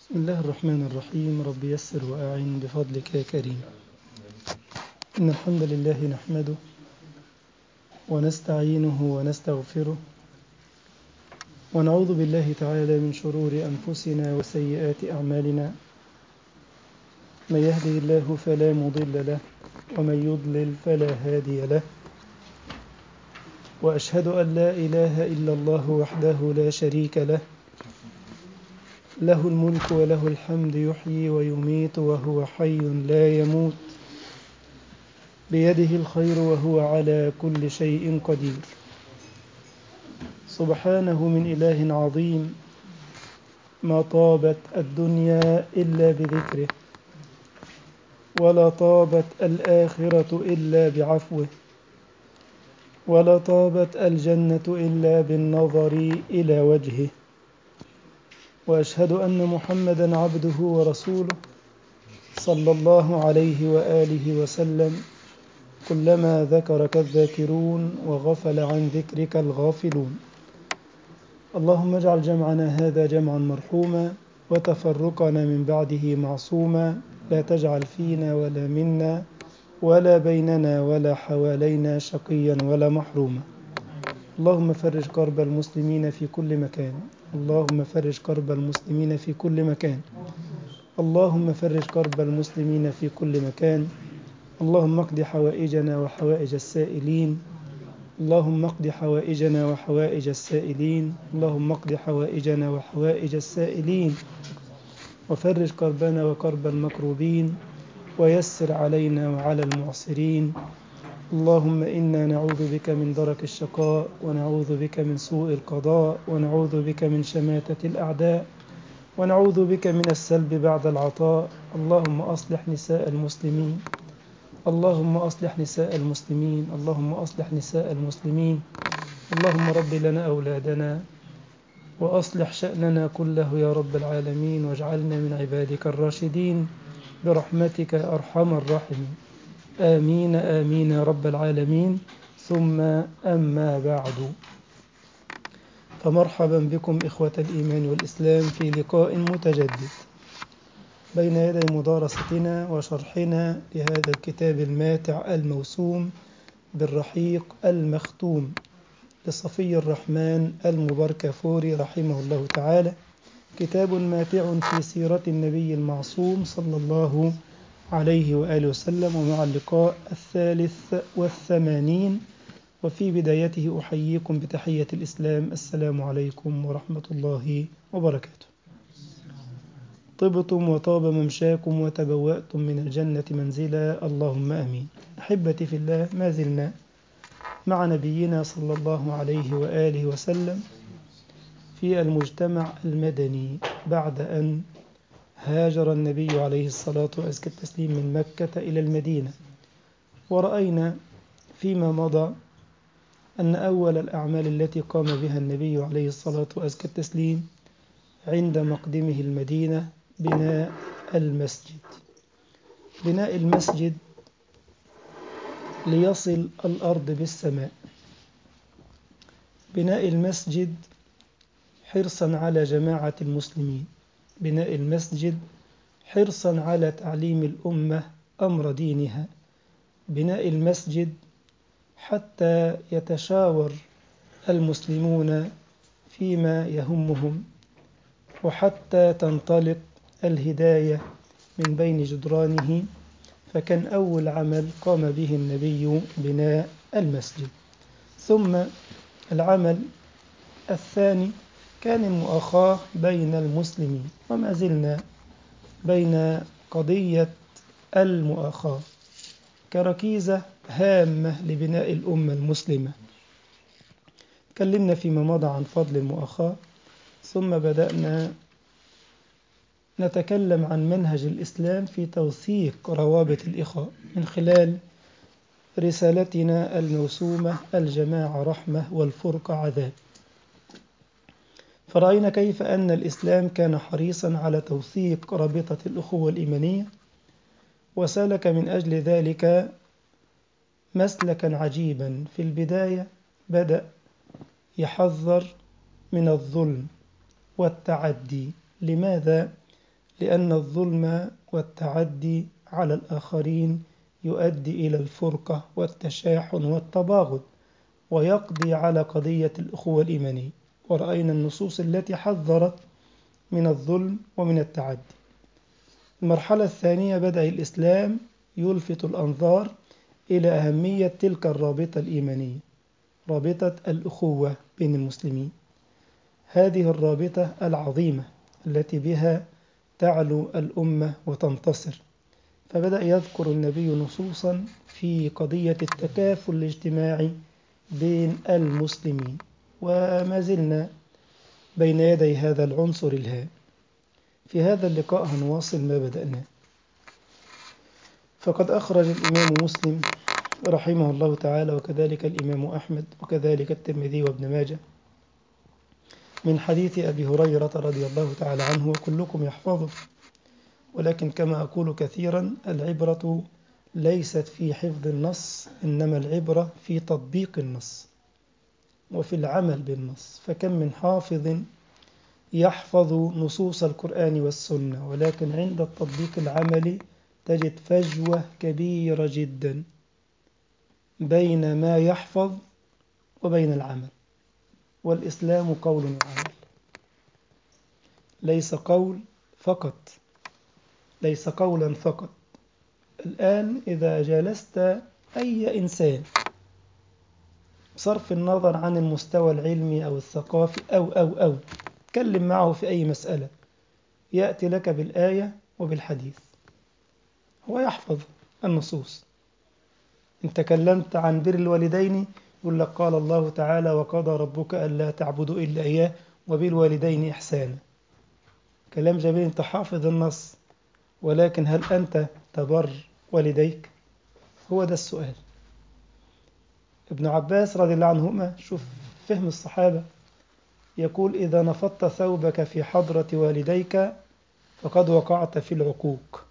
بسم الله الرحمن الرحيم رب يسر وأعن بفضلك يا كريم إن الحمد لله نحمده ونستعينه ونستغفره ونعوذ بالله تعالى من شرور أنفسنا وسيئات أعمالنا من يهده الله فلا مضل له ومن يضلل فلا هادي له وأشهد أن لا إله إلا الله وحده لا شريك له له الملك وله الحمد يحيي ويميت وهو حي لا يموت بيده الخير وهو على كل شيء قدير سبحانه من إله عظيم ما طابت الدنيا إلا بذكره ولا طابت الآخرة إلا بعفوه ولا طابت الجنة إلا بالنظر إلى وجهه وأشهد أن محمدا عبده ورسوله صلى الله عليه وآله وسلم كلما ذكرك الذاكرون وغفل عن ذكرك الغافلون اللهم اجعل جمعنا هذا جمعا مرحوما وتفرقنا من بعده معصوما لا تجعل فينا ولا منا ولا بيننا ولا حوالينا شقيا ولا محروما اللهم فرج كرب المسلمين في كل مكان اللهم فرج كرب المسلمين في كل مكان اللهم فرج كرب المسلمين في كل مكان اللهم اقض حوائجنا وحوائج السائلين اللهم اقض حوائجنا وحوائج السائلين اللهم اقض حوائجنا وحوائج السائلين وفرج كربنا وكرب المكروبين ويسر علينا وعلى المعسرين اللهم إنا نعوذ بك من درك الشقاء ونعوذ بك من سوء القضاء ونعوذ بك من شماتة الأعداء ونعوذ بك من السلب بعد العطاء اللهم أصلح نساء المسلمين اللهم أصلح نساء المسلمين اللهم أصلح نساء المسلمين اللهم رب لنا أولادنا وأصلح شأننا كله يا رب العالمين واجعلنا من عبادك الراشدين برحمتك يا أرحم الراحمين آمين آمين يا رب العالمين ثم أما بعد فمرحبا بكم إخوة الإيمان والإسلام في لقاء متجدد بين يدي مدارستنا وشرحنا لهذا الكتاب الماتع الموسوم بالرحيق المختوم لصفي الرحمن المباركفوري رحمه الله تعالى كتاب ماتع في سيرة النبي المعصوم صلى الله عليه وآله وسلم ومع اللقاء الثالث والثمانين وفي بدايته أحييكم بتحية الإسلام السلام عليكم ورحمة الله وبركاته طبتم وطاب ممشاكم وتبوأتم من الجنة منزلا اللهم آمين أحبتي في الله ما زلنا مع نبينا صلى الله عليه وآله وسلم في المجتمع المدني بعد أن هاجر النبي عليه الصلاة وأزكى التسليم من مكة إلى المدينة ورأينا فيما مضى أن أول الأعمال التي قام بها النبي عليه الصلاة وأزكى التسليم عند مقدمه المدينة بناء المسجد بناء المسجد ليصل الأرض بالسماء بناء المسجد حرصا على جماعة المسلمين بناء المسجد حرصا على تعليم الأمة أمر دينها بناء المسجد حتى يتشاور المسلمون فيما يهمهم وحتى تنطلق الهداية من بين جدرانه فكان أول عمل قام به النبي بناء المسجد ثم العمل الثاني كان المؤاخاة بين المسلمين وما زلنا بين قضية المؤاخاة كركيزة هامة لبناء الأمة المسلمة تكلمنا فيما مضى عن فضل المؤاخاة ثم بدأنا نتكلم عن منهج الإسلام في توثيق روابط الإخاء من خلال رسالتنا الموسومة الجماعة رحمة والفرقة عذاب فرأينا كيف أن الإسلام كان حريصا على توثيق رابطة الأخوة الإيمانية وسلك من أجل ذلك مسلكا عجيبا في البداية بدأ يحذر من الظلم والتعدي لماذا؟ لأن الظلم والتعدي على الآخرين يؤدي إلى الفرقة والتشاحن والتباغض ويقضي على قضية الأخوة الإيمانية ورأينا النصوص التي حذرت من الظلم ومن التعدي المرحلة الثانية بدأ الإسلام يلفت الأنظار إلى أهمية تلك الرابطة الإيمانية رابطة الأخوة بين المسلمين هذه الرابطة العظيمة التي بها تعلو الأمة وتنتصر فبدأ يذكر النبي نصوصا في قضية التكافل الاجتماعي بين المسلمين وما زلنا بين يدي هذا العنصر الهام في هذا اللقاء هنواصل ما بدأناه فقد أخرج الإمام مسلم رحمه الله تعالى وكذلك الإمام أحمد وكذلك الترمذي وابن ماجه من حديث أبي هريرة رضي الله تعالى عنه وكلكم يحفظه ولكن كما أقول كثيرا العبرة ليست في حفظ النص إنما العبرة في تطبيق النص وفي العمل بالنص فكم من حافظ يحفظ نصوص القرآن والسنة ولكن عند التطبيق العملي تجد فجوة كبيرة جدا بين ما يحفظ وبين العمل والإسلام قول وعمل ليس قول فقط ليس قولا فقط الآن إذا جالست أي إنسان صرف النظر عن المستوى العلمي أو الثقافي أو أو أو تكلم معه في أي مسألة يأتي لك بالآية وبالحديث هو يحفظ النصوص إن تكلمت عن بر الوالدين يقول لك قال الله تعالى وقضى ربك ألا تعبدوا إلا إياه وبالوالدين إحسانا كلام جميل أنت حافظ النص ولكن هل أنت تبر والديك هو ده السؤال ابن عباس رضي الله عنهما شوف فهم الصحابة يقول إذا نفضت ثوبك في حضرة والديك فقد وقعت في العقوق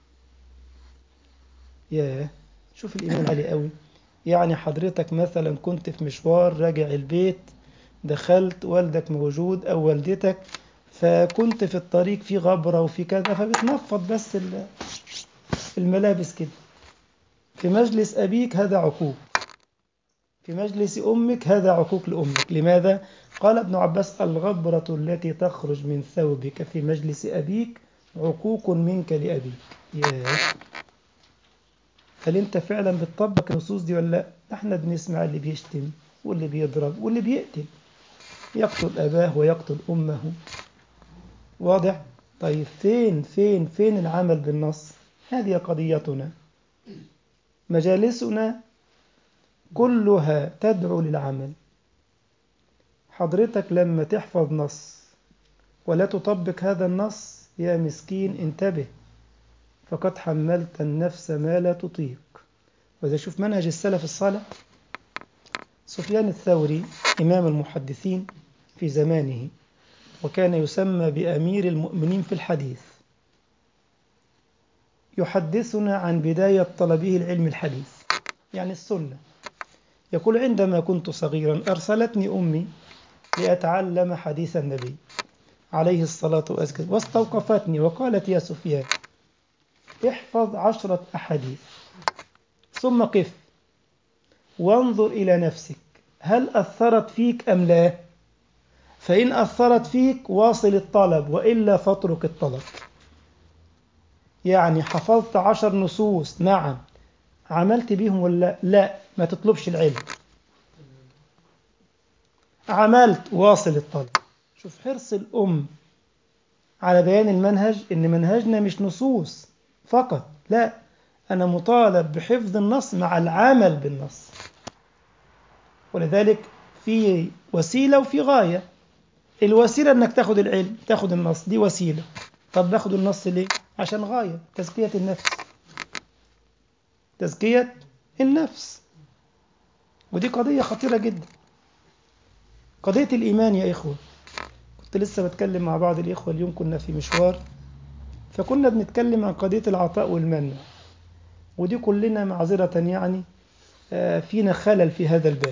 ياه شوف الإيمان علي قوي يعني حضرتك مثلا كنت في مشوار راجع البيت دخلت والدك موجود أو والدتك فكنت في الطريق في غبرة وفي كذا فبتنفض بس الملابس كده في مجلس أبيك هذا عقوق في مجلس أمك هذا عقوق لأمك لماذا؟ قال ابن عباس الغبرة التي تخرج من ثوبك في مجلس أبيك عقوق منك لأبيك ياه هل انت فعلا بتطبق النصوص دي ولا لا احنا بنسمع اللي بيشتم واللي بيضرب واللي بيقتل يقتل اباه ويقتل امه واضح طيب فين فين فين العمل بالنص هذه قضيتنا مجالسنا كلها تدعو للعمل حضرتك لما تحفظ نص ولا تطبق هذا النص يا مسكين انتبه فقد حملت النفس ما لا تطيق وإذا شوف منهج السلف الصالح سفيان الثوري إمام المحدثين في زمانه وكان يسمى بأمير المؤمنين في الحديث يحدثنا عن بداية طلبه العلم الحديث يعني السنة يقول عندما كنت صغيرا أرسلتني أمي لأتعلم حديث النبي عليه الصلاة والسلام واستوقفتني وقالت يا سفيان احفظ عشرة أحاديث ثم قف وانظر إلى نفسك هل أثرت فيك أم لا فإن أثرت فيك واصل الطلب وإلا فاترك الطلب يعني حفظت عشر نصوص نعم عملت بيهم ولا لا ما تطلبش العلم عملت واصل الطلب شوف حرص الأم على بيان المنهج إن منهجنا مش نصوص فقط لا أنا مطالب بحفظ النص مع العمل بالنص ولذلك في وسيلة وفي غاية الوسيلة أنك تاخد العلم تاخد النص دي وسيلة طب باخد النص ليه عشان غاية تزكية النفس تزكية النفس ودي قضية خطيرة جدا قضية الإيمان يا إخوة كنت لسه بتكلم مع بعض الإخوة اليوم كنا في مشوار فكنا بنتكلم عن قضية العطاء والمنع ودي كلنا معذرة يعني فينا خلل في هذا الباب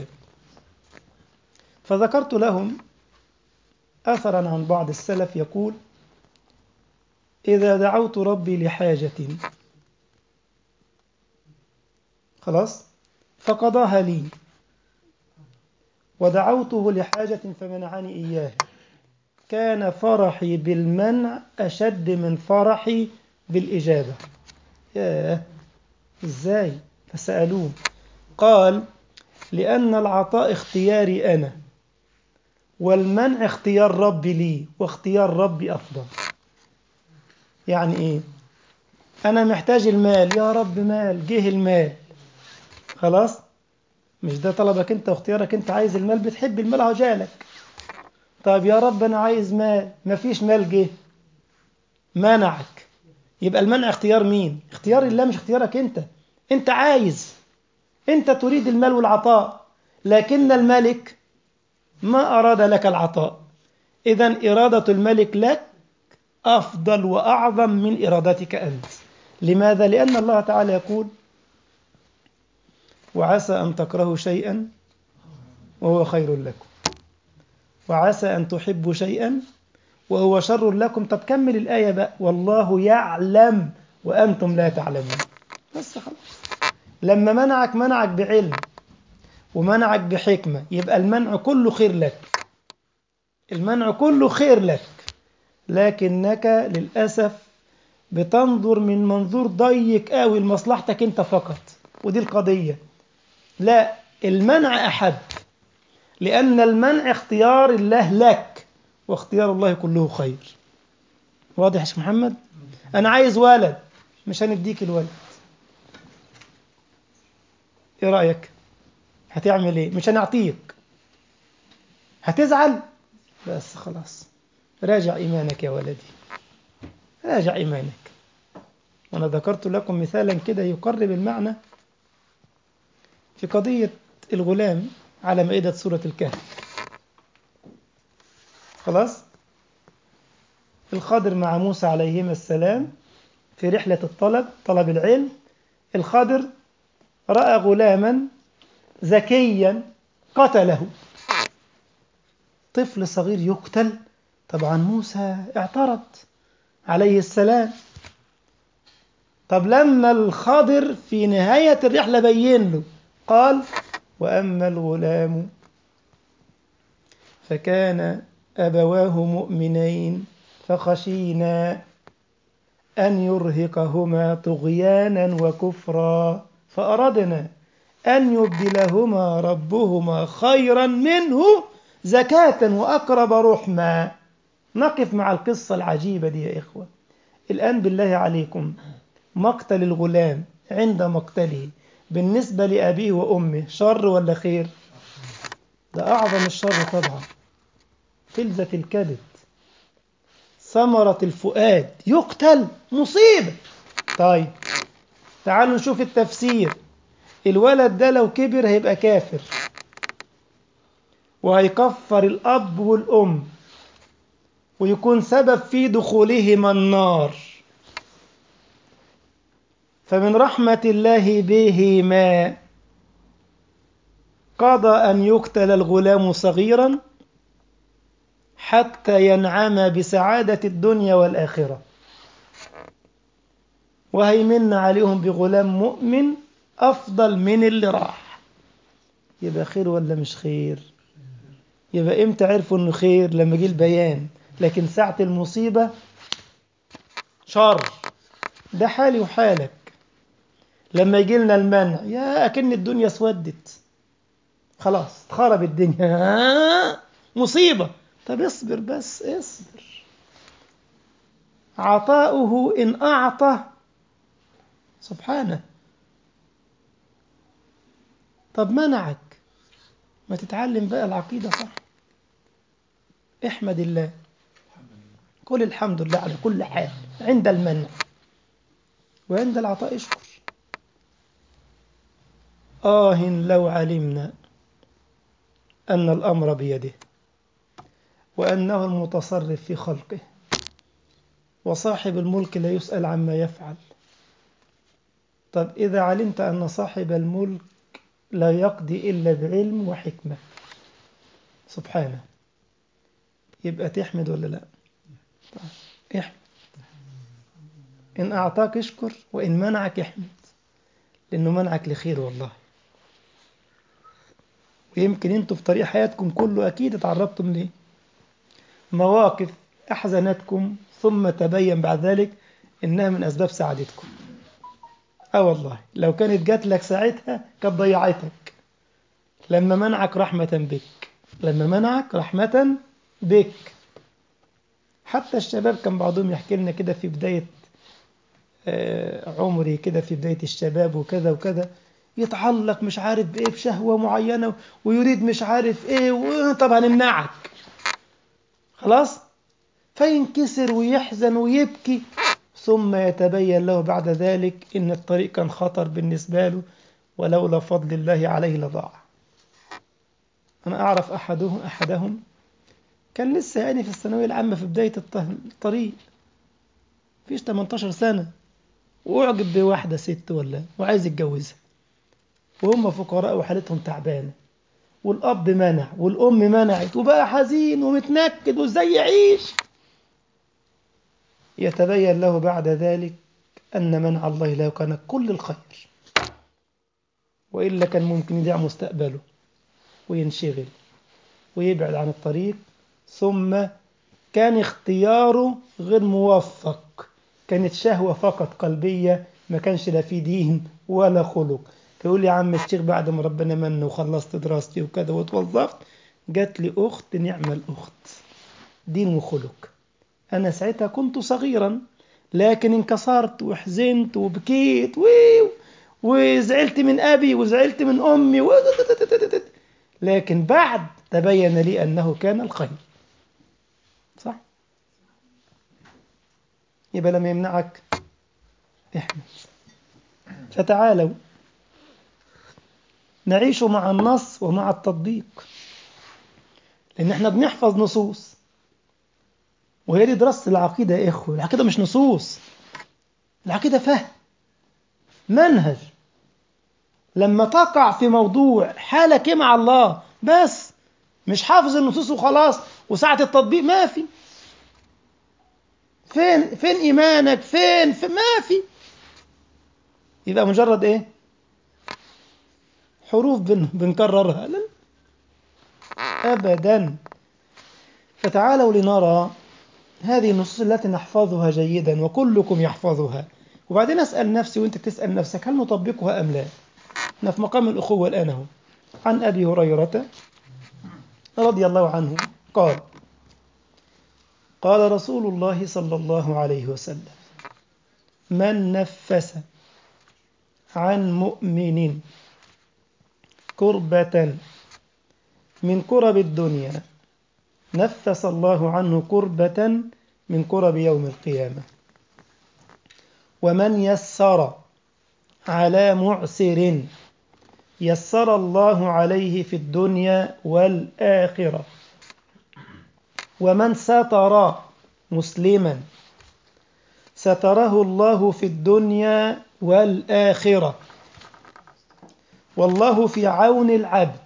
فذكرت لهم أثرا عن بعض السلف يقول إذا دعوت ربي لحاجة خلاص فقضاها لي ودعوته لحاجة فمنعني إياها كان فرحي بالمنع أشد من فرحي بالإجابة ياه إزاي فسألوه قال لأن العطاء اختياري أنا والمنع اختيار ربي لي واختيار ربي أفضل يعني إيه أنا محتاج المال يا رب مال جه المال خلاص مش ده طلبك أنت واختيارك أنت عايز المال بتحب المال أهو جالك طيب يا رب أنا عايز مال مفيش مال جه منعك يبقى المنع اختيار مين اختيار الله مش اختيارك أنت أنت عايز أنت تريد المال والعطاء لكن الملك ما أراد لك العطاء إذا إرادة الملك لك أفضل وأعظم من إرادتك أنت لماذا؟ لأن الله تعالى يقول وعسى أن تكرهوا شيئا وهو خير لكم وعسى أن تحبوا شيئا وهو شر لكم طب كمل الآية بقى والله يعلم وأنتم لا تعلمون بس خلاص لما منعك منعك بعلم ومنعك بحكمة يبقى المنع كله خير لك المنع كله خير لك لكنك للأسف بتنظر من منظور ضيق قوي لمصلحتك انت فقط ودي القضية لا المنع أحب لأن المنع اختيار الله لك واختيار الله كله خير واضح يا شيخ محمد أنا عايز ولد مش هنديك الولد ايه رأيك هتعمل ايه مش هنعطيك هتزعل بس خلاص راجع إيمانك يا ولدي راجع إيمانك وأنا ذكرت لكم مثالا كده يقرب المعنى في قضية الغلام على مائدة سورة الكهف خلاص الخضر مع موسى عليهما السلام في رحلة الطلب طلب العلم الخضر رأى غلاما ذكيا قتله طفل صغير يقتل طبعا موسى اعترض عليه السلام طب لما الخضر في نهاية الرحلة بين له قال وأما الغلام فكان أبواه مؤمنين فخشينا أن يرهقهما طغيانا وكفرا فأردنا أن يبدلهما ربهما خيرا منه زكاة وأقرب رحما نقف مع القصة العجيبة دي يا إخوة الآن بالله عليكم مقتل الغلام عند مقتله بالنسبة لأبيه وأمه شر ولا خير ده أعظم الشر طبعا فلذة الكبد ثمرة الفؤاد يقتل مصيبة طيب تعالوا نشوف التفسير الولد ده لو كبر هيبقى كافر وهيكفر الأب والأم ويكون سبب في دخولهما النار فمن رحمة الله بهما قضى أن يقتل الغلام صغيرا حتى ينعم بسعادة الدنيا والآخرة وهيمن عليهم بغلام مؤمن أفضل من اللي راح يبقى خير ولا مش خير يبقى إمتى عرفوا إنه خير لما جه البيان لكن ساعة المصيبة شر ده حالي وحالك لما يجي لنا المنع يا أكن الدنيا اسودت خلاص اتخرب الدنيا مصيبة طب اصبر بس اصبر عطاؤه إن أعطى سبحانه طب منعك ما تتعلم بقى العقيدة صح احمد الله قل الحمد لله على كل حال عند المنع وعند العطاء اشكر آه لو علمنا أن الأمر بيده وأنه المتصرف في خلقه وصاحب الملك لا يسأل عما يفعل طب إذا علمت أن صاحب الملك لا يقضي إلا بعلم وحكمة سبحانه يبقى تحمد ولا لا طيب. احمد إن أعطاك اشكر وإن منعك احمد لأنه منعك لخير والله ويمكن انتوا في طريق حياتكم كله أكيد اتعرضتم ليه مواقف أحزنتكم ثم تبين بعد ذلك إنها من أسباب سعادتكم اه والله لو كانت جات لك ساعتها كانت ضيعتك لما منعك رحمة بك لما منعك رحمة بك حتى الشباب كان بعضهم يحكي لنا كده في بداية عمري كده في بداية الشباب وكذا وكذا يتعلق مش عارف بإيه بشهوة معينة ويريد مش عارف إيه وطبعا نمنعك خلاص فينكسر ويحزن ويبكي ثم يتبين له بعد ذلك إن الطريق كان خطر بالنسبة له ولولا فضل الله عليه لضاع أنا أعرف أحدهم أحدهم كان لسه يعني في الثانوية العامة في بداية الطريق فيش 18 سنة وأعجب بواحدة ست ولا وعايز يتجوزها وهم فقراء وحالتهم تعبانة والأب منع والأم منعت وبقى حزين ومتنكد وإزاي يعيش يتبين له بعد ذلك أن منع الله له كان كل الخير وإلا كان ممكن يضيع مستقبله وينشغل ويبعد عن الطريق ثم كان اختياره غير موفق كانت شهوة فقط قلبية ما كانش لا في دين ولا خلق فيقول لي يا عم الشيخ بعد ما ربنا من وخلصت دراستي وكذا واتوظفت جات لي أخت نعمة الأخت دين وخلق أنا ساعتها كنت صغيرا لكن انكسرت وحزنت وبكيت وزعلت من أبي وزعلت من أمي و... لكن بعد تبين لي أنه كان الخير صح يبقى لما يمنعك احمد فتعالوا نعيش مع النص ومع التطبيق لأن احنا بنحفظ نصوص وهي دي دراسة العقيدة يا إخوة العقيدة مش نصوص العقيدة فهم منهج لما تقع في موضوع حالك مع الله بس مش حافظ النصوص وخلاص وساعة التطبيق ما في فين فين إيمانك فين, فين ما في يبقى مجرد إيه حروف بن بنكررها لا أبدا فتعالوا لنرى هذه النصوص التي نحفظها جيدا وكلكم يحفظها وبعدين أسأل نفسي وأنت تسأل نفسك هل نطبقها أم لا احنا في مقام الأخوة الآن اهو عن أبي هريرة رضي الله عنه قال قال رسول الله صلى الله عليه وسلم من نفس عن مؤمن كربة من كرب الدنيا نفس الله عنه كربة من كرب يوم القيامة ومن يسر على معسر يسر الله عليه في الدنيا والآخرة ومن ستر مسلما ستره الله في الدنيا والآخرة والله في عون العبد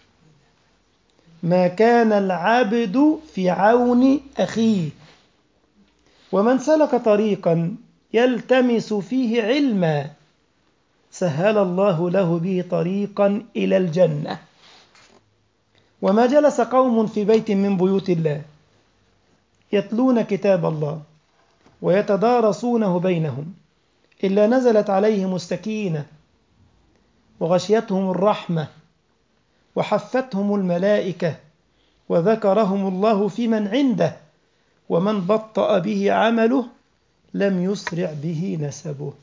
ما كان العبد في عون أخيه ومن سلك طريقا يلتمس فيه علما سهل الله له به طريقا إلى الجنة وما جلس قوم في بيت من بيوت الله يتلون كتاب الله ويتدارسونه بينهم إلا نزلت عليهم السكينة وغشيتهم الرحمة وحفتهم الملائكة وذكرهم الله في من عنده ومن بطأ به عمله لم يسرع به نسبه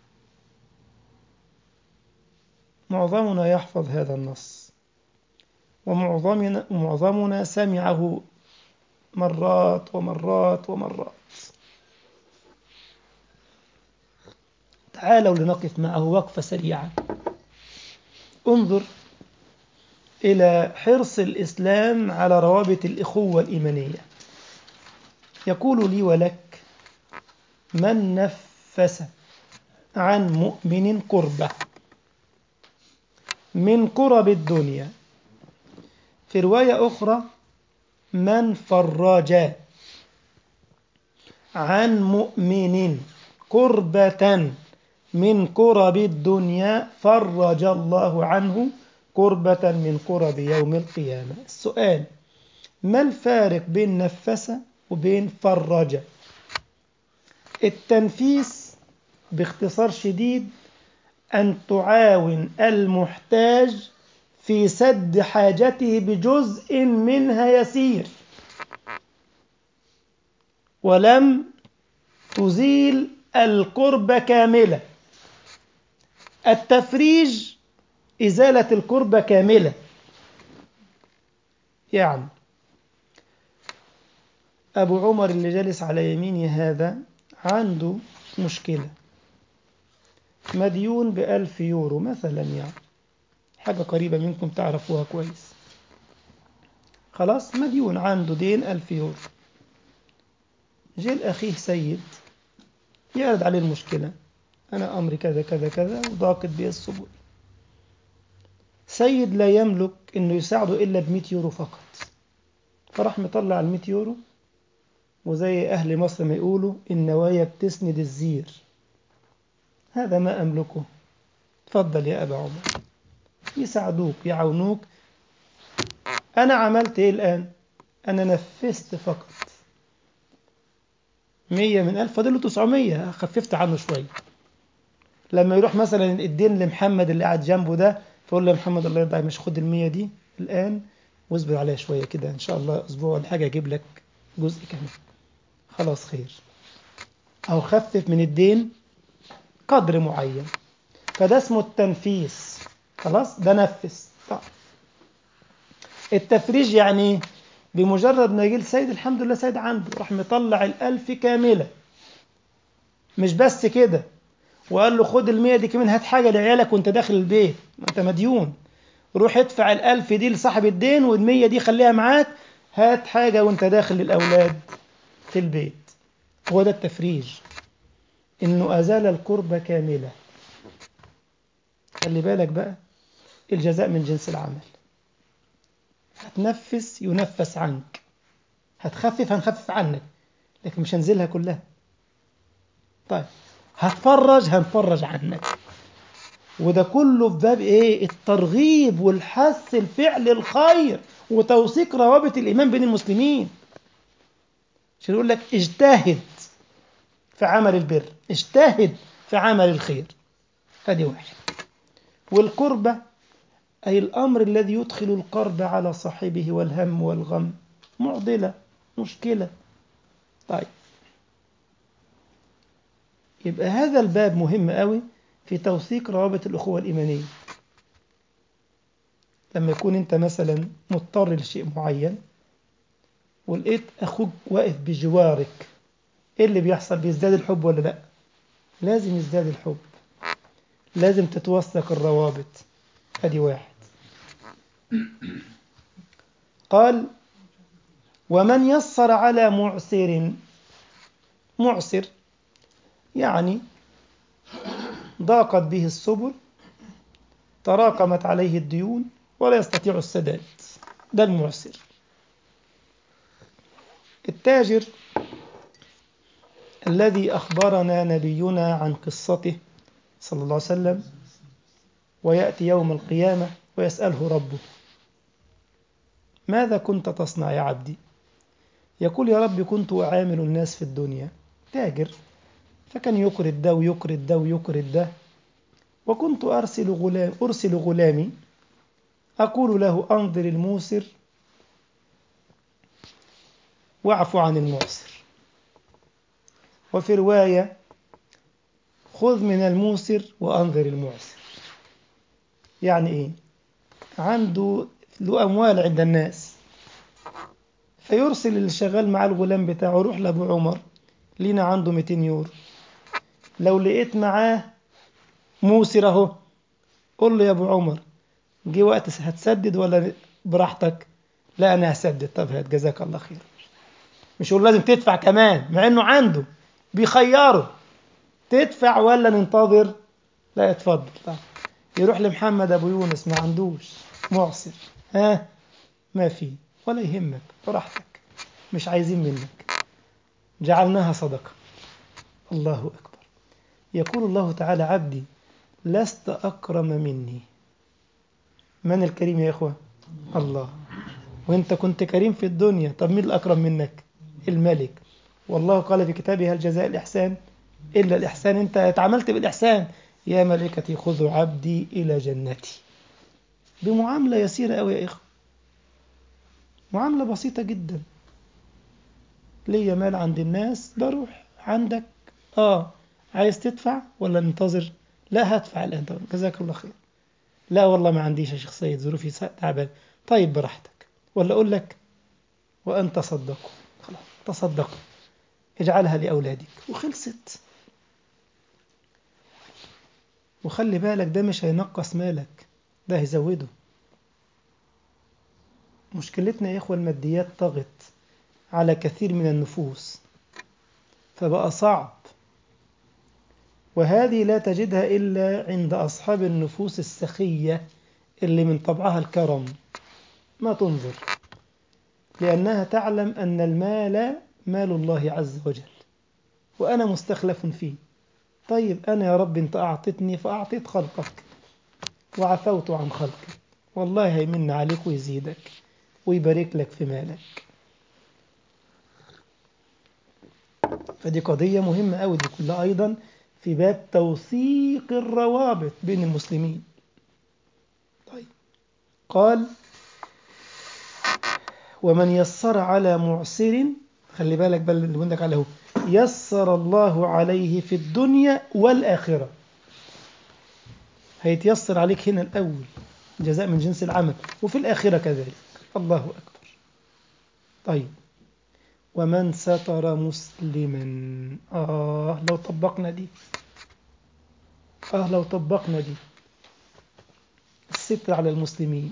معظمنا يحفظ هذا النص ومعظمنا معظمنا سمعه مرات ومرات ومرات تعالوا لنقف معه وقفة سريعة انظر إلى حرص الإسلام على روابط الإخوة الإيمانية يقول لي ولك من نفس عن مؤمن كربة من كرب الدنيا في رواية أخرى من فرج عن مؤمن كربة من كرب الدنيا فرج الله عنه كربة من كرب يوم القيامة السؤال ما الفارق بين نفس وبين فرج التنفيس باختصار شديد أن تعاون المحتاج في سد حاجته بجزء منها يسير ولم تزيل القربة كاملة التفريج إزالة القربة كاملة يعني أبو عمر اللي جالس على يميني هذا عنده مشكلة مديون بألف يورو مثلا يعني حاجة قريبة منكم تعرفوها كويس خلاص مديون عنده دين ألف يورو جه الأخيه سيد يعرض عليه المشكلة أنا أمري كذا كذا كذا وضاقت بي السبل سيد لا يملك أنه يساعده إلا ب 100 يورو فقط فراح مطلع ال 100 يورو وزي أهل مصر ما يقولوا النوايا بتسند الزير هذا ما أملكه تفضل يا أبا عمر يساعدوك يعاونوك أنا عملت إيه الآن أنا نفذت فقط مية من ألف فاضل له تسعمية خففت عنه شوية لما يروح مثلا الدين لمحمد اللي قاعد جنبه ده فيقول له يا محمد الله يرضى مش خد المية دي الآن واصبر عليها شوية كده إن شاء الله أسبوع ولا حاجة أجيب لك جزء كمان خلاص خير أو خفف من الدين قدر معين فده اسمه التنفيس خلاص ده نفس طيب. التفريج يعني بمجرد ما يجي السيد الحمد لله سيد عنده راح مطلع الألف كاملة مش بس كده وقال له خد المية دي كمان هات حاجة لعيالك وانت داخل البيت ما انت مديون روح ادفع الألف دي لصاحب الدين والمية دي خليها معاك هات حاجة وانت داخل للأولاد في البيت هو ده التفريج انه أزال القربة كاملة خلي بالك بقى الجزاء من جنس العمل هتنفس ينفس عنك هتخفف هنخفف عنك لكن مش هنزلها كلها طيب هتفرج هنفرج عنك وده كله في باب ايه الترغيب والحث الفعل الخير وتوثيق روابط الايمان بين المسلمين عشان يقول لك اجتهد في عمل البر اجتهد في عمل الخير ادي واحد والقربة أي الأمر الذي يدخل القرب على صاحبه والهم والغم معضلة مشكلة طيب يبقى هذا الباب مهم قوي في توثيق روابط الأخوة الإيمانية لما يكون أنت مثلا مضطر لشيء معين ولقيت أخوك واقف بجوارك إيه اللي بيحصل بيزداد الحب ولا لأ لازم يزداد الحب لازم تتوثق الروابط ادي واحد قال ومن يسر على معسر معسر يعني ضاقت به السبل تراكمت عليه الديون ولا يستطيع السداد ده المعسر التاجر الذي أخبرنا نبينا عن قصته صلى الله عليه وسلم ويأتي يوم القيامة ويسأله ربه ماذا كنت تصنع يا عبدي يقول يا رب كنت أعامل الناس في الدنيا تاجر فكان يقرض ده ويقرض ده ويقرض ده وكنت أرسل غلام أرسل غلامي أقول له أنظر الموسر واعف عن المعسر وفي رواية خذ من الموسر وأنظر المعسر يعني إيه عنده له أموال عند الناس فيرسل اللي شغال مع الغلام بتاعه روح لأبو عمر لينا عنده 200 يورو لو لقيت معاه موسر أهو قول له يا أبو عمر جه وقت هتسدد ولا براحتك لا أنا هسدد طب هات جزاك الله خير مش يقول لازم تدفع كمان مع إنه عنده بيخيره تدفع ولا ننتظر لا اتفضل طيب. يروح لمحمد ابو يونس ما عندوش معسر ها ما في ولا يهمك براحتك مش عايزين منك جعلناها صدقه الله اكبر يقول الله تعالى عبدي لست أكرم مني من الكريم يا إخوة الله وانت كنت كريم في الدنيا طب مين الأكرم منك الملك والله قال في كتابه هل جزاء الإحسان إلا الإحسان أنت اتعاملت بالإحسان يا ملكتي خذوا عبدي إلى جنتي بمعاملة يسيرة أوي يا إخوة معاملة بسيطة جدا ليا مال عند الناس بروح عندك آه عايز تدفع ولا ننتظر لا هدفع الآن طبعا جزاك الله خير لا والله ما عنديش يا شيخ سيد ظروفي تعبان طيب براحتك ولا أقول لك وأن تصدقوا خلاص تصدقوا اجعلها لأولادك وخلصت وخلي بالك ده مش هينقص مالك ده هيزوده مشكلتنا يا إخوة الماديات طغت على كثير من النفوس فبقى صعب وهذه لا تجدها إلا عند أصحاب النفوس السخية اللي من طبعها الكرم ما تنظر لأنها تعلم أن المال مال الله عز وجل وأنا مستخلف فيه طيب أنا يا رب أنت أعطتني فأعطيت خلقك وعفوت عن خلقك والله هيمن عليك ويزيدك ويبارك لك في مالك فدي قضية مهمة أوي دي كلها أيضا في باب توثيق الروابط بين المسلمين طيب قال ومن يسر على معسر خلي بالك بل اللي بقول لك عليه هو يسر الله عليه في الدنيا والآخرة هيتيسر عليك هنا الأول جزاء من جنس العمل وفي الآخرة كذلك الله أكبر طيب ومن ستر مسلما آه لو طبقنا دي آه لو طبقنا دي الستر على المسلمين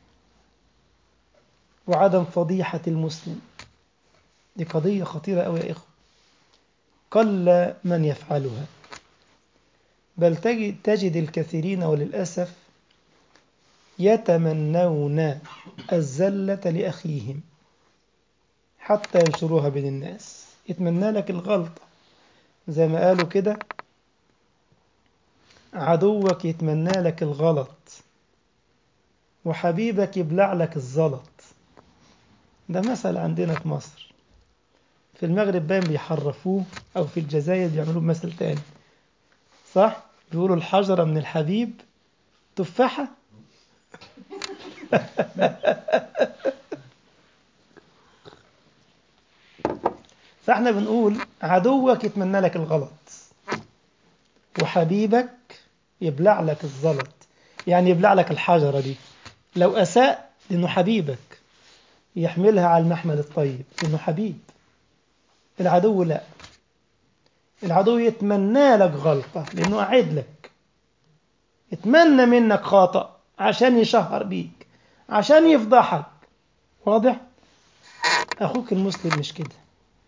وعدم فضيحة المسلم دي قضية خطيرة أوي يا إخوة قل من يفعلها بل تجد, تجد الكثيرين وللأسف يتمنون الزلة لأخيهم حتى ينشروها بين الناس يتمنى لك الغلطة زي ما قالوا كده عدوك يتمنى لك الغلط وحبيبك يبلع لك الزلط ده مثل عندنا في مصر في المغرب باين بيحرفوه أو في الجزائر بيعملوه بمثل تاني صح؟ بيقولوا الحجرة من الحبيب تفاحة فاحنا بنقول عدوك يتمنى لك الغلط وحبيبك يبلع لك الزلط يعني يبلع لك الحجرة دي لو أساء لأنه حبيبك يحملها على المحمل الطيب لأنه حبيب العدو لا العدو يتمنى لك غلطة لأنه أعد لك يتمنى منك خطأ عشان يشهر بيك عشان يفضحك واضح أخوك المسلم مش كده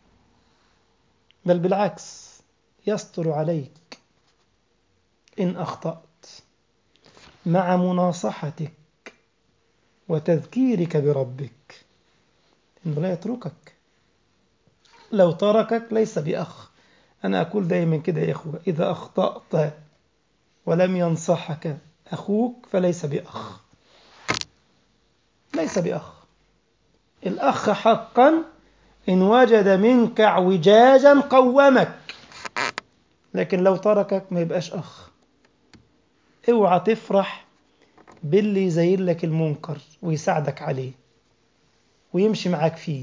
بل بالعكس يستر عليك إن أخطأت مع مناصحتك وتذكيرك بربك إنه لا يتركك لو تركك ليس بأخ أنا أقول دائما كده يا إخوة إذا أخطأت ولم ينصحك أخوك فليس بأخ ليس بأخ الأخ حقا إن وجد منك اعوجاجا قومك لكن لو تركك ما يبقاش أخ اوعى تفرح باللي يزين لك المنكر ويساعدك عليه ويمشي معاك فيه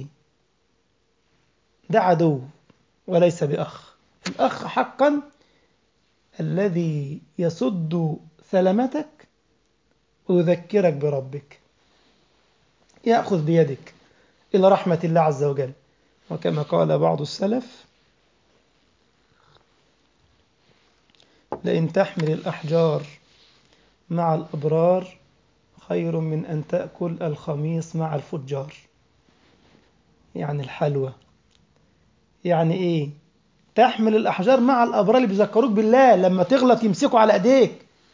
ده عدو وليس بأخ الأخ حقا الذي يسد ثلمتك ويذكرك بربك يأخذ بيدك إلى رحمة الله عز وجل وكما قال بعض السلف لئن تحمل الأحجار مع الأبرار خير من أن تأكل الخميص مع الفجار يعني الحلوى يعني إيه تحمل الأحجار مع الأبرار اللي بيذكروك بالله لما تغلط يمسكوا على أيديك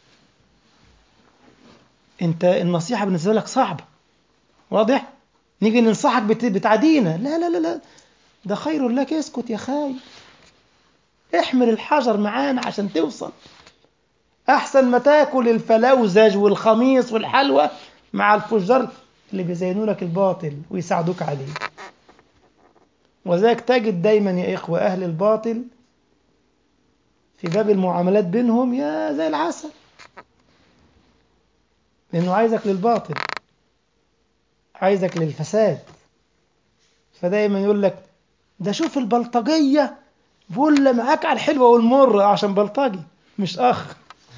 أنت النصيحة بالنسبة لك صعبة واضح نيجي ننصحك بتعدينا لا لا لا لا ده خير لك اسكت يا خاي احمل الحجر معانا عشان توصل أحسن ما تاكل الفلوزج والخميص والحلوى مع الفجار اللي بيزينوا لك الباطل ويساعدوك عليه وذلك تجد دايما يا إخوة أهل الباطل في باب المعاملات بينهم يا زي العسل لأنه عايزك للباطل عايزك للفساد فدايما يقول لك ده شوف البلطجية بقول معاك على الحلوة والمرة عشان بلطجي مش أخ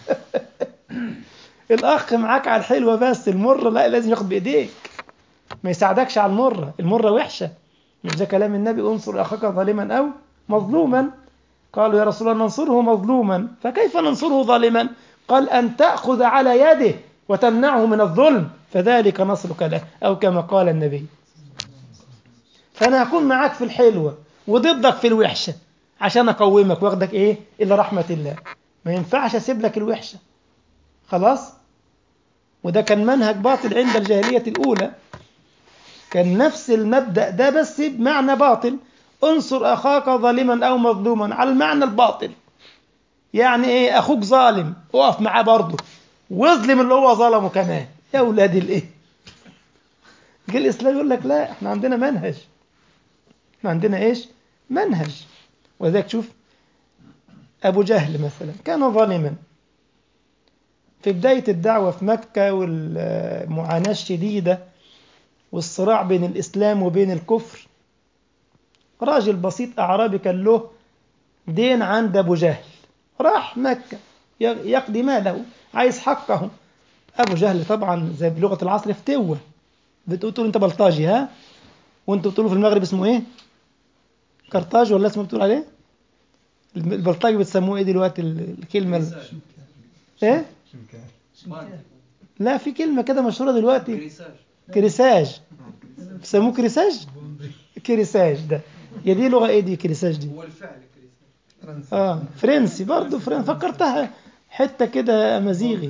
الأخ معاك على الحلوة بس المرة لا لازم ياخد بإيديك ما يساعدكش على المرة المرة وحشة مش ده كلام النبي انصر أخاك ظالما أو مظلوما قالوا يا رسول الله ننصره مظلوما فكيف ننصره ظالما قال أن تأخذ على يده وتمنعه من الظلم فذلك نصرك له أو كما قال النبي فأنا هكون معاك في الحلوة وضدك في الوحشة عشان أقومك واخدك إيه إلا رحمة الله ما ينفعش أسيب لك الوحشة خلاص وده كان منهج باطل عند الجاهلية الأولى كان نفس المبدأ ده بس بمعنى باطل انصر أخاك ظالما أو مظلوما على المعنى الباطل يعني إيه أخوك ظالم اقف معاه برضه واظلم اللي هو ظلمه كمان يا أولاد الإيه جه الإسلام يقول لك لا إحنا عندنا منهج إحنا عندنا إيش منهج وذلك شوف أبو جهل مثلا كان ظالما في بداية الدعوة في مكة والمعاناة الشديدة والصراع بين الإسلام وبين الكفر راجل بسيط أعرابي كان له دين عند أبو جهل راح مكة يقضي ماله عايز حقه أبو جهل طبعا زي بلغة العصر فتوة بتقول أنت بلطاجي ها وأنتوا بتقولوا في المغرب اسمه إيه قرطاج ولا اسمه بتقول عليه البلطاجي بتسموه إيه دلوقتي الكلمة ال... إيه لا في كلمة كده مشهورة دلوقتي كريساج بيسموه كريساج كريساج ده هي دي لغة ايه دي كريساج دي هو الفعل كريساج اه فرنسي برضه فرنسي فكرتها حتة كده امازيغي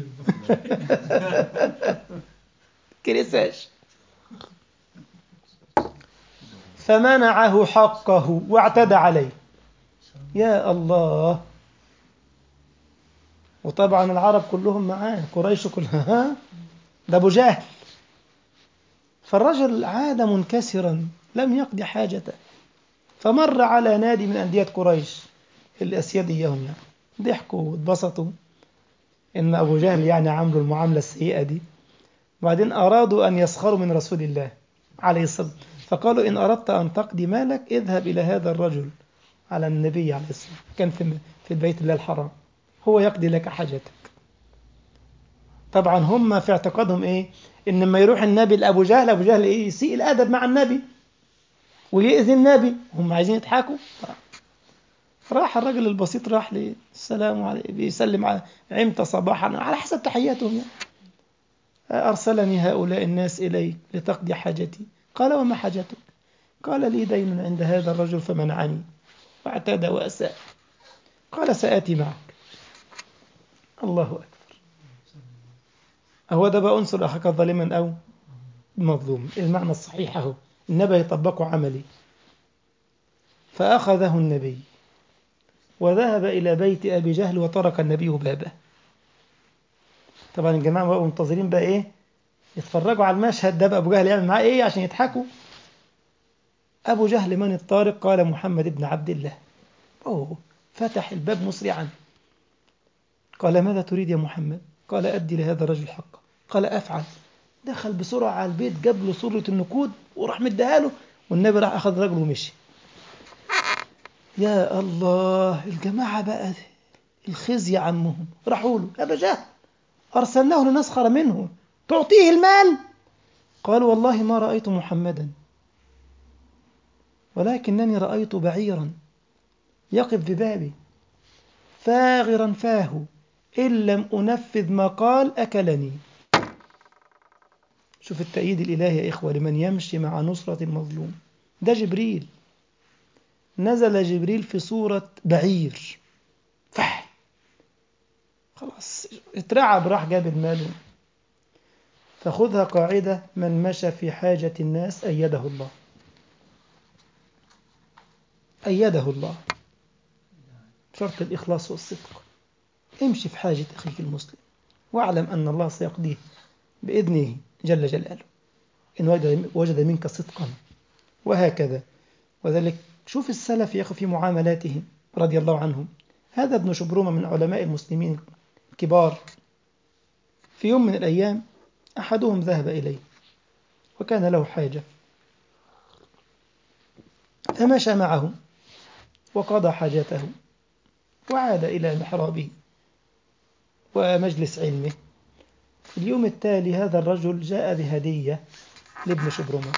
كريساج فمنعه حقه واعتدى عليه يا الله وطبعا العرب كلهم معاه قريش كلها ها ده ابو جهل فالرجل عاد منكسرا لم يقضي حاجته فمر على نادي من أندية قريش الأسياد إياهم يعني ضحكوا واتبسطوا إن أبو جهل يعني عملوا المعاملة السيئة دي وبعدين أرادوا أن يسخروا من رسول الله عليه الصلاة فقالوا إن أردت أن تقضي مالك اذهب إلى هذا الرجل على النبي عليه الصلاة كان في في بيت الله الحرام هو يقضي لك حاجتك طبعا هم في اعتقادهم إيه إن لما يروح النبي لأبو جهل أبو جهل إيه يسيء الأدب مع النبي ويأذي النبي هم عايزين يضحكوا راح الرجل البسيط راح لي السلام عليكم بيسلم على عمت صباحا على حسب تحياتهم يعني أرسلني هؤلاء الناس إليك لتقضي حاجتي قال وما حاجتك قال لي دين عند هذا الرجل فمنعني واعتدى وأساء قال سآتي معك الله أكبر أهو ده بقى أنصر أخاك ظالما أو مظلوم المعنى الصحيح أهو النبي يطبقه عملي فأخذه النبي وذهب إلى بيت أبي جهل وترك النبي بابه طبعا الجماعة بقوا منتظرين بقى إيه يتفرجوا على المشهد ده بقى أبو جهل يعمل معاه إيه عشان يضحكوا أبو جهل من الطارق قال محمد بن عبد الله أوه فتح الباب مسرعا قال ماذا تريد يا محمد قال أدي لهذا الرجل حقه قال أفعل دخل بسرعة على البيت جاب له سرة النقود وراح مديها له والنبي راح أخذ رجله ومشي يا الله الجماعة بقى الخزي عمهم راحوا له أبا جهل أرسلناه لنسخر منه تعطيه المال قال والله ما رأيت محمدا ولكنني رأيت بعيرا يقف ببابي فاغرا فاه إن لم أنفذ ما قال أكلني شوف التأييد الإلهي يا إخوة لمن يمشي مع نصرة المظلوم ده جبريل نزل جبريل في صورة بعير فح خلاص اترعب راح جاب المال فخذها قاعدة من مشى في حاجة الناس أيده الله أيده الله شرط الإخلاص والصدق امشي في حاجة أخيك المسلم واعلم أن الله سيقضيه بإذنه جل جلاله إن وجد, وجد منك صدقا وهكذا وذلك شوف السلف يا أخي في معاملاتهم رضي الله عنهم هذا ابن شبرومة من علماء المسلمين الكبار في يوم من الأيام أحدهم ذهب إليه وكان له حاجة فمشى معه وقضى حاجته وعاد إلى محرابه ومجلس علمه في اليوم التالي هذا الرجل جاء بهدية لابن شبرمة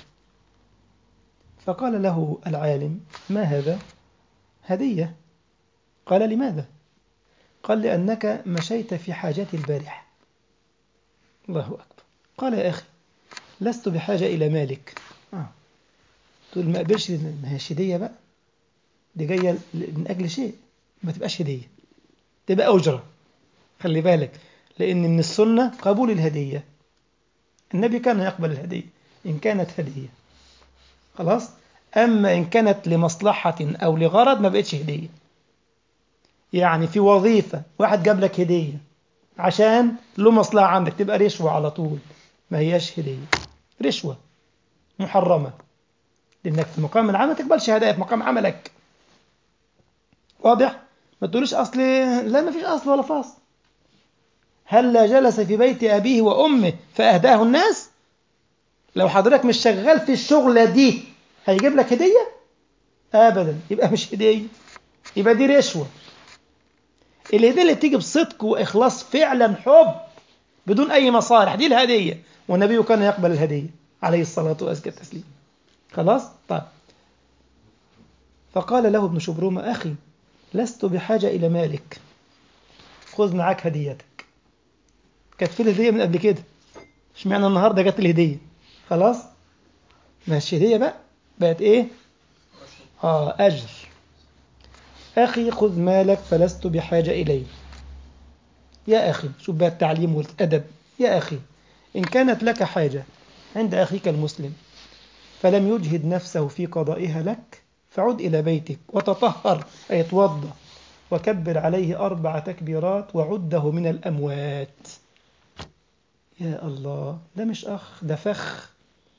فقال له العالم ما هذا هدية قال لماذا قال لأنك مشيت في حاجتي البارحة الله أكبر قال يا أخي لست بحاجة إلى مالك آه. تقول ما قبلش ما هيش هدية بقى دي جاية من أجل شيء ما تبقاش هدية تبقى أجرة خلي بالك لأن من السنة قبول الهدية النبي كان يقبل الهدية إن كانت هدية خلاص أما إن كانت لمصلحة أو لغرض ما بقتش هدية يعني في وظيفة واحد جاب لك هدية عشان له مصلحة عندك تبقى رشوة على طول ما هياش هدية رشوة محرمة لأنك في مقام العمل تقبلش هدايا في مقام عملك واضح؟ ما تقوليش أصل لا ما فيش أصل ولا فاصل هلا جلس في بيت أبيه وأمه فأهداه الناس لو حضرتك مش شغال في الشغلة دي هيجيب لك هدية أبدا يبقى مش هدية يبقى دي رشوة الهدية اللي بتيجي بصدق وإخلاص فعلا حب بدون أي مصالح دي الهدية والنبي كان يقبل الهدية عليه الصلاة وأزكى التسليم خلاص طيب فقال له ابن شبرومة أخي لست بحاجة إلى مالك خذ معك هديتك كانت في الهدية من قبل كده اشمعنى النهاردة جت الهدية خلاص ماشي هدية بقى بقت ايه اه أجر أخي خذ مالك فلست بحاجة إليه يا أخي شوف بقى التعليم والأدب يا أخي إن كانت لك حاجة عند أخيك المسلم فلم يجهد نفسه في قضائها لك فعد إلى بيتك وتطهر أي توضأ وكبر عليه أربع تكبيرات وعده من الأموات يا الله ده مش أخ ده فخ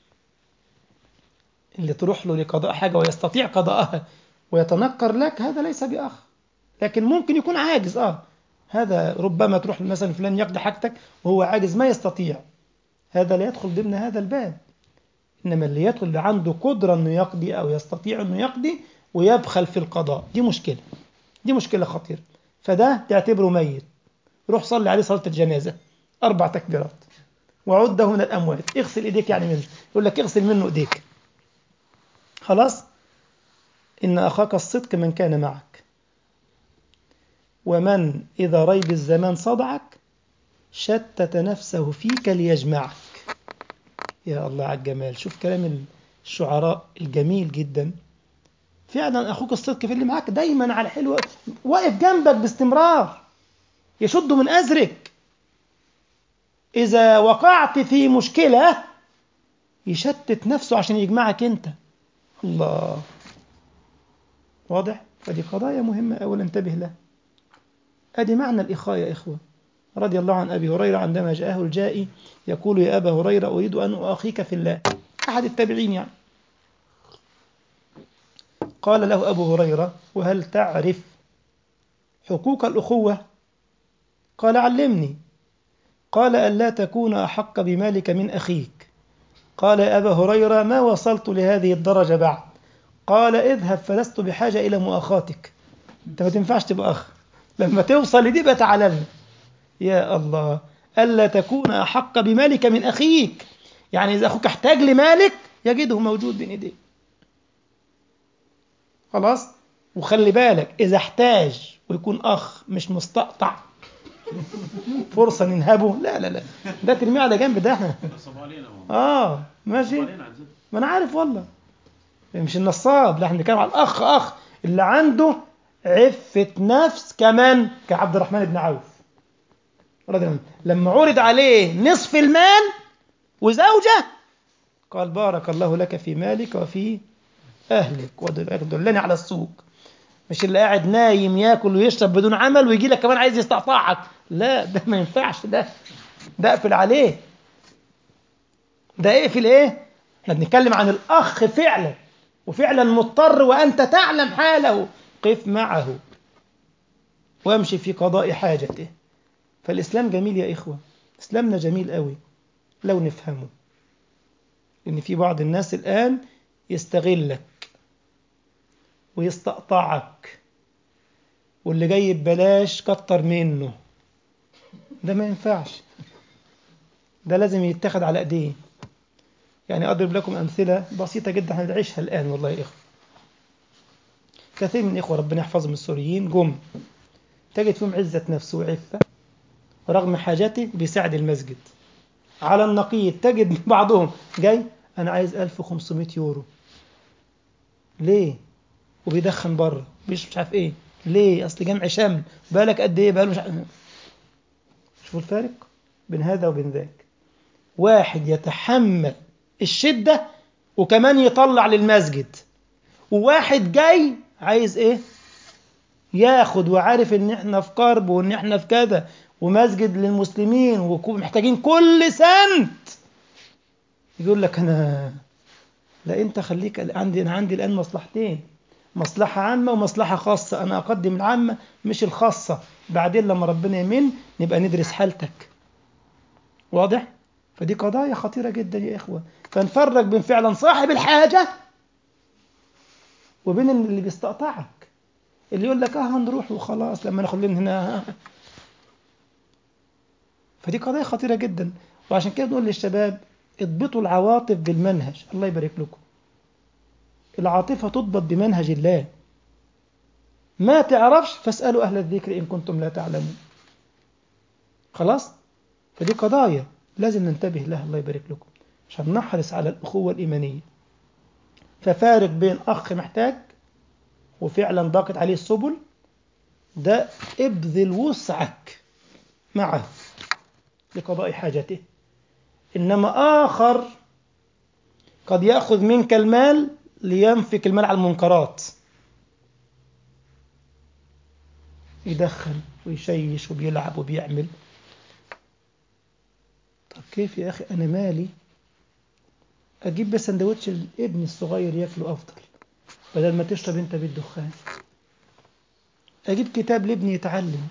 اللي تروح له لقضاء حاجة ويستطيع قضاءها ويتنكر لك هذا ليس بأخ لكن ممكن يكون عاجز آه هذا ربما تروح مثلا فلان يقضي حاجتك وهو عاجز ما يستطيع هذا لا يدخل ضمن هذا الباب إنما اللي يدخل اللي عنده قدرة أنه يقضي أو يستطيع أنه يقضي ويبخل في القضاء دي مشكلة دي مشكلة خطيرة فده تعتبره ميت روح صلي عليه صلاة الجنازة أربع تكبيرات وعده من الأموات اغسل إيديك يعني منه يقول لك اغسل منه إيديك خلاص إن أخاك الصدق من كان معك ومن إذا ريب الزمان صدعك شتت نفسه فيك ليجمعك يا الله على الجمال شوف كلام الشعراء الجميل جدا فعلا أخوك الصدق في اللي معاك دايما على حلو واقف جنبك باستمرار يشد من أزرك إذا وقعت في مشكلة يشتت نفسه عشان يجمعك أنت الله واضح؟ فدي قضايا مهمة أولا انتبه لها أدي معنى الإخاء يا إخوة رضي الله عن أبي هريرة عندما جاءه الجائي يقول يا أبا هريرة أريد أن أخيك في الله أحد التابعين يعني قال له أبو هريرة وهل تعرف حقوق الأخوة قال علمني قال ألا تكون أحق بمالك من أخيك قال يا أبا هريرة ما وصلت لهذه الدرجة بعد قال اذهب فلست بحاجة إلى مؤاخاتك أنت ما تنفعش تبقى أخ لما توصل لدي بقى تعالى لنا يا الله ألا تكون أحق بمالك من أخيك يعني إذا أخوك احتاج لمالك يجده موجود بين إيديه خلاص وخلي بالك إذا احتاج ويكون أخ مش مستقطع فرصة ننهبه لا لا لا ده ترميه على جنب ده اه ماشي ما انا عارف والله مش النصاب لا احنا بنتكلم على الاخ اخ اللي عنده عفة نفس كمان كعبد الرحمن بن عوف رضي الله عنه لما عرض عليه نصف المال وزوجة قال بارك الله لك في مالك وفي أهلك ودلني على السوق مش اللي قاعد نايم ياكل ويشرب بدون عمل ويجي لك كمان عايز يستقطعك لا ده ما ينفعش ده ده اقفل عليه ده اقفل ايه احنا بنتكلم عن الاخ فعلا وفعلا مضطر وانت تعلم حاله قف معه وامشي في قضاء حاجته فالاسلام جميل يا اخوه اسلامنا جميل قوي لو نفهمه لان في بعض الناس الان يستغلك ويستقطعك واللي جاي ببلاش كتر منه ده ما ينفعش ده لازم يتاخد على ايديه يعني اضرب لكم امثله بسيطه جدا هنعيشها الان والله يا اخوه كثير من الاخوه ربنا يحفظهم السوريين جم تجد فيهم عزه نفس وعفه رغم حاجته بيساعد المسجد على النقيض تجد بعضهم جاي انا عايز 1500 يورو ليه وبيدخن بره مش مش عارف ايه ليه اصل جمع شمل بالك قد ايه بقاله مش عارف شوفوا الفارق بين هذا وبين ذاك واحد يتحمل الشدة وكمان يطلع للمسجد وواحد جاي عايز ايه ياخد وعارف ان احنا في كرب وان احنا في كذا ومسجد للمسلمين ومحتاجين كل سنت يقول لك انا لا انت خليك عندي انا عندي الان مصلحتين مصلحة عامة ومصلحة خاصة أنا أقدم العامة مش الخاصة بعدين لما ربنا يمن نبقى ندرس حالتك واضح؟ فدي قضايا خطيرة جدا يا إخوة فنفرق بين فعلا صاحب الحاجة وبين اللي بيستقطعك اللي يقول لك اه هنروح وخلاص لما ناخد لنا هنا فدي قضايا خطيرة جدا وعشان كده بنقول للشباب اضبطوا العواطف بالمنهج الله يبارك لكم العاطفة تضبط بمنهج الله ما تعرفش فاسألوا أهل الذكر إن كنتم لا تعلمون خلاص فدي قضايا لازم ننتبه لها الله يبارك لكم عشان نحرص على الأخوة الإيمانية ففارق بين أخ محتاج وفعلا ضاقت عليه السبل ده ابذل وسعك معه لقضاء حاجته إنما آخر قد يأخذ منك المال لينفك المال على المنكرات يدخن ويشيش وبيلعب وبيعمل طب كيف يا أخي أنا مالي أجيب بس سندوتش الابن الصغير ياكله أفضل بدل ما تشرب أنت بالدخان أجيب كتاب لابني يتعلم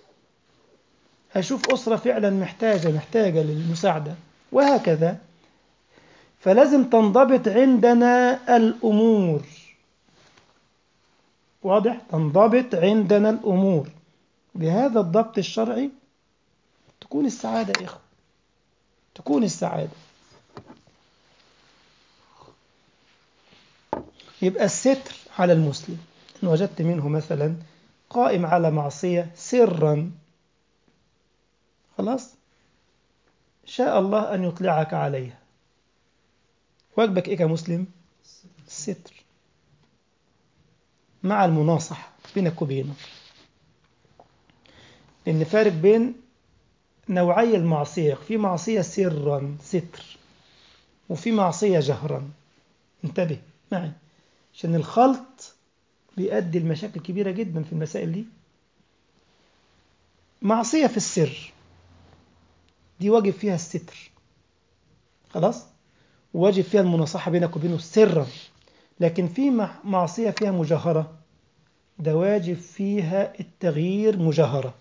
أشوف أسرة فعلا محتاجة محتاجة للمساعدة وهكذا فلازم تنضبط عندنا الأمور واضح تنضبط عندنا الأمور بهذا الضبط الشرعي تكون السعادة يا إخوة تكون السعادة يبقى الستر على المسلم إن وجدت منه مثلا قائم على معصية سرا خلاص شاء الله أن يطلعك عليها واجبك إيه كمسلم الستر مع المناصحة بينك وبينه لأن فارق بين نوعي المعصية في معصية سرا ستر وفي معصية جهرا انتبه معي عشان الخلط بيؤدي لمشاكل كبيرة جدا في المسائل دي معصية في السر دي واجب فيها الستر خلاص واجب فيها المناصحة بينك وبينه سرا لكن في معصية فيها مجاهرة ده واجب فيها التغيير مجاهرة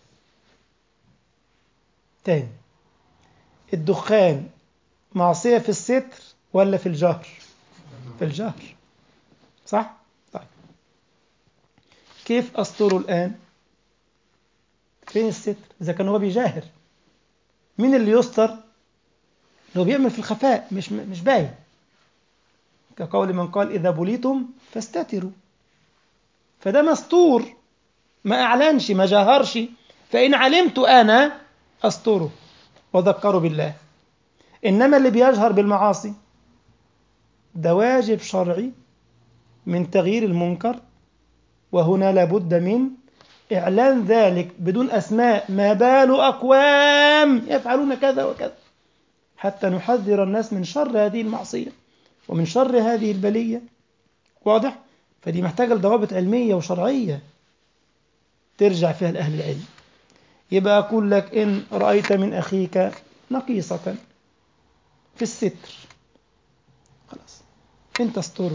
تاني الدخان معصية في الستر ولا في الجهر في الجهر صح طيب كيف أستره الآن فين الستر إذا كان هو بيجاهر مين اللي يستر لو بيعمل في الخفاء مش مش باين كقول من قال إذا بليتم فاستتروا فده مستور ما أعلنش ما جاهرش فإن علمت أنا أستره وذكره بالله إنما اللي بيجهر بالمعاصي ده واجب شرعي من تغيير المنكر وهنا لابد من إعلان ذلك بدون أسماء ما بال أقوام يفعلون كذا وكذا حتى نحذر الناس من شر هذه المعصية ومن شر هذه البلية واضح؟ فدي محتاجة لضوابط علمية وشرعية ترجع فيها لأهل العلم يبقى أقول لك إن رأيت من أخيك نقيصة في الستر خلاص أنت استره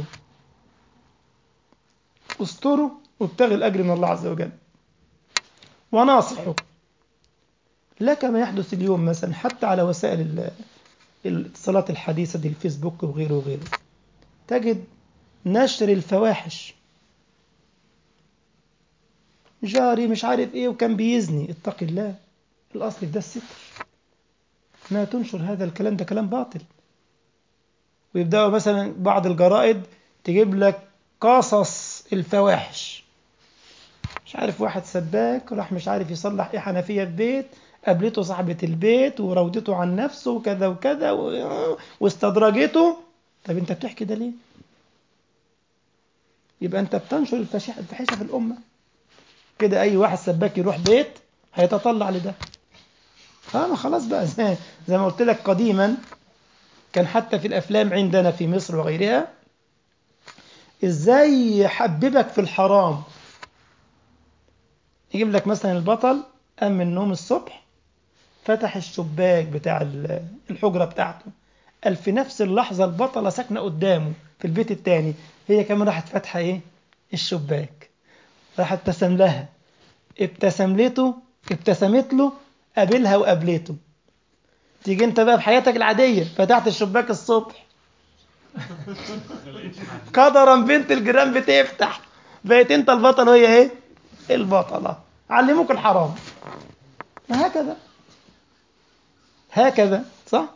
استره وابتغي الأجر من الله عز وجل وناصحه لك ما يحدث اليوم مثلا حتى على وسائل ال- الاتصالات الحديثة دي الفيسبوك وغيره وغيره تجد نشر الفواحش جاري مش عارف ايه وكان بيزني اتق الله الاصل في ده الستر ما تنشر هذا الكلام ده كلام باطل ويبداوا مثلا بعض الجرائد تجيب لك قصص الفواحش مش عارف واحد سباك راح مش عارف يصلح ايه حنفيه في بيت قابلته صاحبة البيت وراودته عن نفسه وكذا وكذا و- واستدرجته طب انت بتحكي ده ليه؟ يبقى انت بتنشر الفشيحة الفحيشة في الأمة كده أي واحد سباك يروح بيت هيتطلع لده اه ما خلاص بقى زي, زي ما قلت لك قديما كان حتى في الأفلام عندنا في مصر وغيرها ازاي يحببك في الحرام يجيب لك مثلا البطل قام من النوم الصبح فتح الشباك بتاع ال- الحجرة بتاعته قال في نفس اللحظة البطلة ساكنة قدامه في البيت التاني هي كمان راحت فاتحة ايه الشباك راح ابتسم لها ابتسم لته ابتسمت له قابلها وقابلته تيجي انت بقى في حياتك العادية فتحت الشباك الصبح قدرا بنت الجيران بتفتح بقيت انت البطل وهي ايه البطلة علموك الحرام هكذا هكذا صح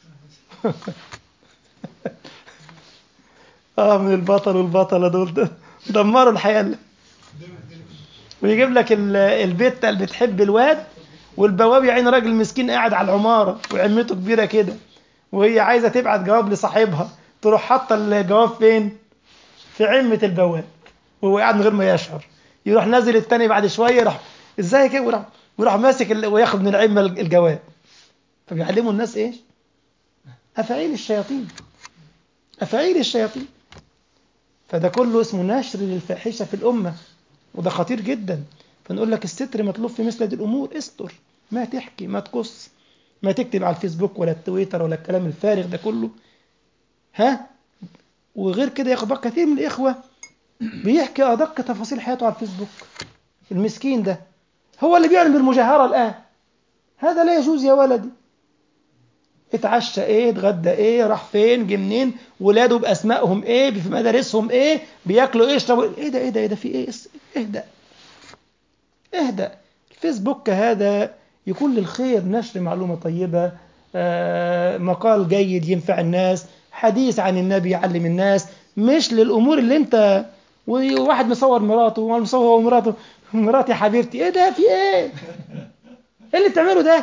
اه من البطل والبطلة دول د- دمروا الحياة اللي. ويجيب لك ال- البت اللي بتحب الواد والبواب يا عين راجل مسكين قاعد على العمارة وعمته كبيرة كده وهي عايزة تبعت جواب لصاحبها تروح حاطة الجواب فين؟ في عمة البواب وهو قاعد من غير ما يشعر يروح نازل التاني بعد شوية يروح ازاي كده وراح وراح ماسك ال- وياخد من العمة الجواب فبيعلموا الناس ايش؟ أفعيل الشياطين أفعيل الشياطين فده كله اسمه نشر للفاحشة في الأمة وده خطير جدا فنقول لك الستر مطلوب في مثل هذه الأمور استر ما تحكي ما تقص ما تكتب على الفيسبوك ولا التويتر ولا الكلام الفارغ ده كله ها وغير كده ياخد بالك كثير من الإخوة بيحكي أدق تفاصيل حياته على الفيسبوك المسكين ده هو اللي بيعلن بالمجاهرة الآن هذا لا يجوز يا ولدي اتعشى ايه اتغدى ايه راح فين جه منين ولاده باسمائهم ايه في مدارسهم ايه بياكلوا ايه يشربوا ايه ده ايه ده ايه ده في ايه اس- اهدأ اهدأ الفيسبوك هذا يكون للخير نشر معلومة طيبة آه، مقال جيد ينفع الناس حديث عن النبي يعلم الناس مش للأمور اللي انت وواحد مصور مراته ومصور مراته مراتي حبيبتي ايه ده في ايه ايه اللي بتعمله ده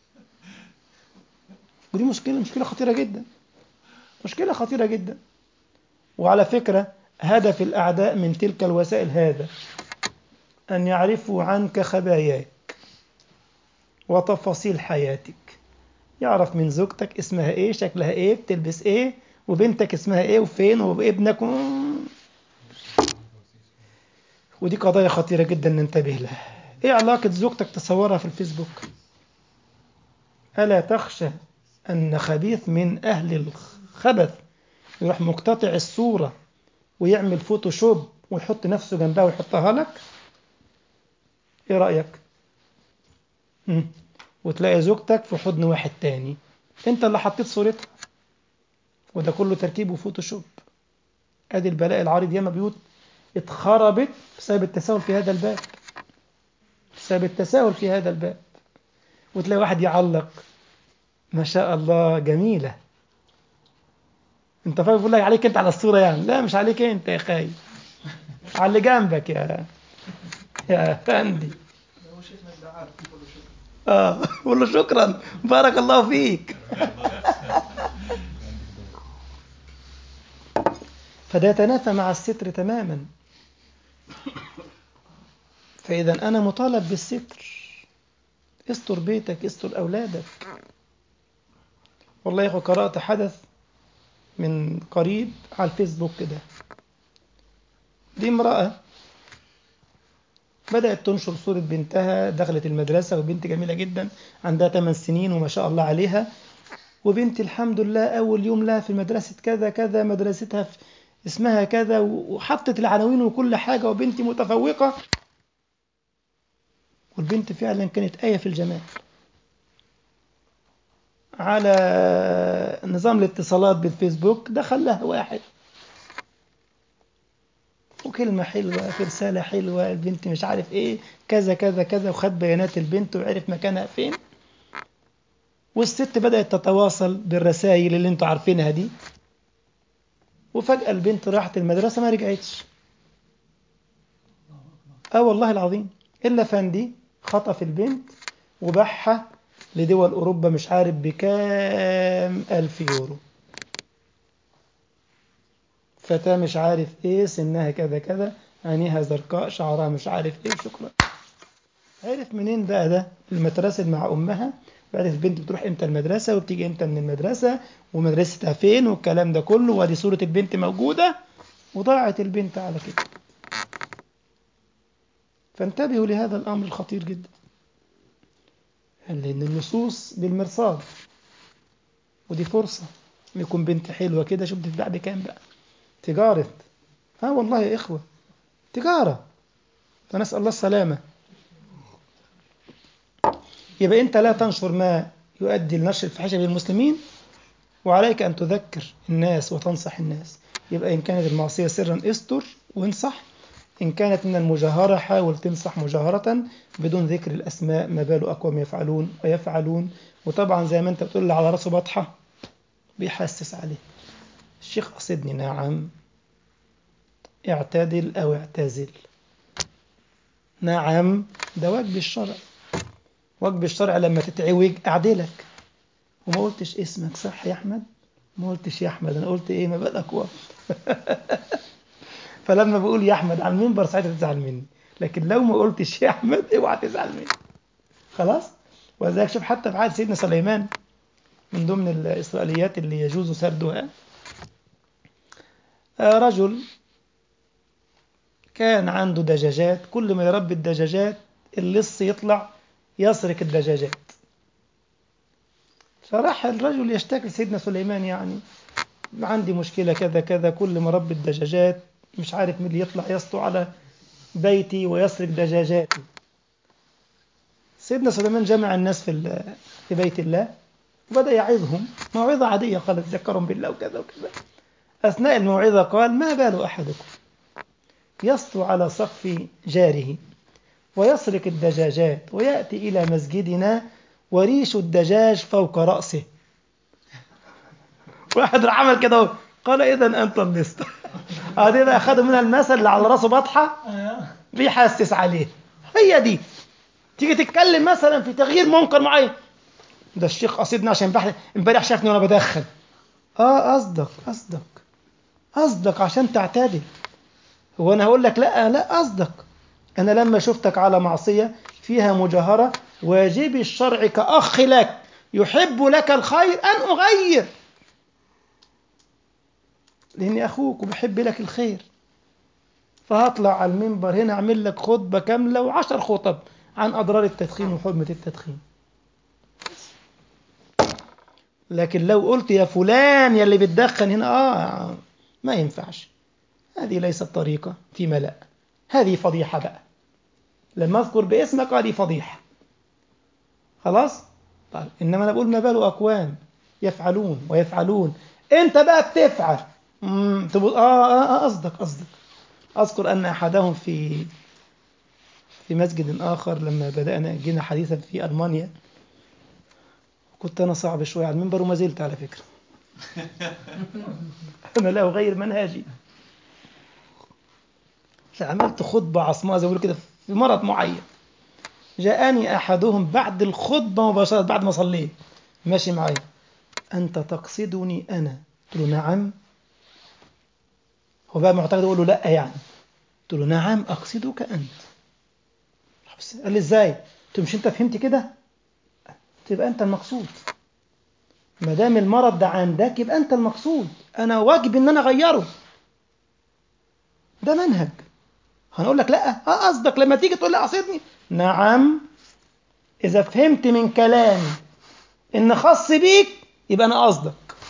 ودي مشكلة مشكلة خطيرة جدا مشكلة خطيرة جدا وعلى فكرة هدف الأعداء من تلك الوسائل هذا أن يعرفوا عنك خباياك وتفاصيل حياتك يعرف من زوجتك اسمها ايه شكلها ايه بتلبس ايه وبنتك اسمها ايه وفين وابنك و... ودي قضايا خطيرة جدا ننتبه لها ايه علاقة زوجتك تصورها في الفيسبوك ألا تخشى أن خبيث من أهل الخبث يروح مقتطع الصورة ويعمل فوتوشوب ويحط نفسه جنبها ويحطها لك ايه رأيك مم. وتلاقي زوجتك في حضن واحد تاني انت اللي حطيت صورتها وده كله تركيب وفوتوشوب ادي البلاء العريض ياما بيوت اتخربت بسبب التساهل في هذا الباب بسبب التساهل في هذا الباب وتلاقي واحد يعلق ما شاء الله جميلة انت فاهم بيقول لك عليك انت على الصورة يعني لا مش عليك انت يا خاي على اللي جنبك يا يا فندي هو شيخنا الدعاء كله شكرا اه قول له شكرا بارك الله فيك فده يتنافى مع الستر تماما فإذا أنا مطالب بالستر استر بيتك استر أولادك والله يا أخو قرأت حدث من قريب على الفيسبوك كده دي امرأة بدأت تنشر صورة بنتها دخلت المدرسة وبنت جميلة جدا عندها 8 سنين وما شاء الله عليها وبنتي الحمد لله أول يوم لها في مدرسة كذا كذا مدرستها في اسمها كذا وحطت العناوين وكل حاجة وبنتي متفوقة والبنت فعلا كانت آية في الجمال على نظام الاتصالات بالفيسبوك دخل لها واحد وكلمة حلوة في رسالة حلوة البنت مش عارف ايه كذا كذا كذا وخد بيانات البنت وعرف مكانها فين والست بدأت تتواصل بالرسائل اللي انتوا عارفينها دي وفجأة البنت راحت المدرسة ما رجعتش اه والله العظيم إلا فندي خطف البنت وباعها لدول أوروبا مش عارف بكام ألف يورو فتاة مش عارف ايه سنها كذا كذا عينيها زرقاء شعرها مش عارف ايه شكرا عرف منين بقى ده المتراسل مع امها وعرف البنت بتروح امتى المدرسه وبتيجي امتى من المدرسه ومدرستها فين والكلام ده كله وادي صوره البنت موجوده وضاعت البنت على كده فانتبهوا لهذا الامر الخطير جدا لان النصوص بالمرصاد ودي فرصه يكون بنت حلوه كده شوف تتباع بكام بقى تجاره اه والله يا اخوه تجاره فنسال الله السلامه يبقى أنت لا تنشر ما يؤدي لنشر الفحشة بين المسلمين وعليك أن تذكر الناس وتنصح الناس يبقى إن كانت المعصية سرا استر وانصح إن كانت من المجاهرة حاول تنصح مجاهرة بدون ذكر الأسماء ما بال أقوام يفعلون ويفعلون وطبعا زي ما أنت بتقول على رأسه بطحة بيحسس عليه الشيخ قصدني نعم اعتدل أو اعتزل نعم ده واجب الشرع واجب الشرع لما تتعوج أعدلك وما قلتش اسمك صح يا أحمد ما قلتش يا أحمد أنا قلت إيه ما بالك واقف فلما بقول يا أحمد على المنبر ساعتها تزعل مني لكن لو ما قلتش يا أحمد اوعى تزعل مني خلاص ولذلك شوف حتى في عهد سيدنا سليمان من ضمن الإسرائيليات اللي يجوز سردها رجل كان عنده دجاجات كل ما يربي الدجاجات اللص يطلع يسرق الدجاجات فراح الرجل يشتكي لسيدنا سليمان يعني عندي مشكلة كذا كذا كل ما ربي الدجاجات مش عارف مين اللي يطلع يسطو على بيتي ويسرق دجاجاتي سيدنا سليمان جمع الناس في في بيت الله وبدأ يعظهم موعظة عادية قال تذكرهم بالله وكذا وكذا أثناء الموعظة قال ما بال أحدكم يسطو على سقف جاره ويسرق الدجاجات ويأتي إلى مسجدنا وريش الدجاج فوق رأسه واحد عمل كده قال إذا أنت اللص هذه بقى أخذوا منها المثل اللي على راسه بطحة بيحسس عليه هي دي تيجي تتكلم مثلا في تغيير منكر معين ده الشيخ قصدنا عشان امبارح شافني وانا بدخن اه قصدك قصدك قصدك عشان تعتدل هو انا هقول لك لا لا قصدك انا لما شفتك على معصيه فيها مجاهره واجبي الشرع كاخ لك يحب لك الخير ان اغير لاني اخوك وبحب لك الخير فهطلع على المنبر هنا اعمل لك خطبه كامله وعشر خطب عن اضرار التدخين وحرمه التدخين لكن لو قلت يا فلان يا اللي بتدخن هنا اه ما ينفعش هذه ليست طريقة في ملأ هذه فضيحة بقى لما أذكر باسمك هذه فضيحة خلاص طيب إنما أنا بقول ما بال أقوام يفعلون ويفعلون أنت بقى بتفعل امم تقول آه آه قصدك آه قصدك أذكر أن أحدهم في في مسجد آخر لما بدأنا جينا حديثا في ألمانيا كنت أنا صعب شوية على المنبر وما زلت على فكرة أنا لا أغير منهجي عملت خطبة عصماء زي ما كده في مرض معين جاءني أحدهم بعد الخطبة مباشرة بعد ما صليت ماشي معي أنت تقصدني أنا قلت له نعم هو بقى معتقد أقول له لا يعني قلت له نعم أقصدك أنت قال لي إزاي قلت له مش أنت فهمت كده تبقى أنت المقصود ما دام المرض ده عندك يبقى أنت المقصود أنا واجب إن أنا أغيره ده منهج هنقول لك لا اه قصدك لما تيجي تقول لي قصدني نعم اذا فهمت من كلامي ان خاص بيك يبقى انا قصدك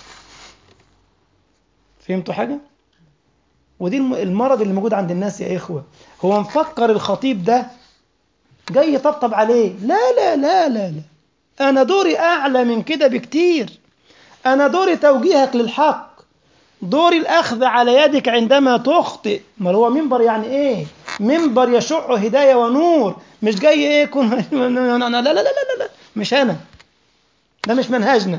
فهمتوا حاجه ودي الم- المرض اللي موجود عند الناس يا اخوه هو مفكر الخطيب ده جاي يطبطب عليه لا لا لا لا لا انا دوري اعلى من كده بكتير انا دوري توجيهك للحق دوري الاخذ على يدك عندما تخطئ ما هو منبر يعني ايه منبر يشع هدايه ونور مش جاي ايه يكون لا لا لا لا لا لا مش انا ده مش منهجنا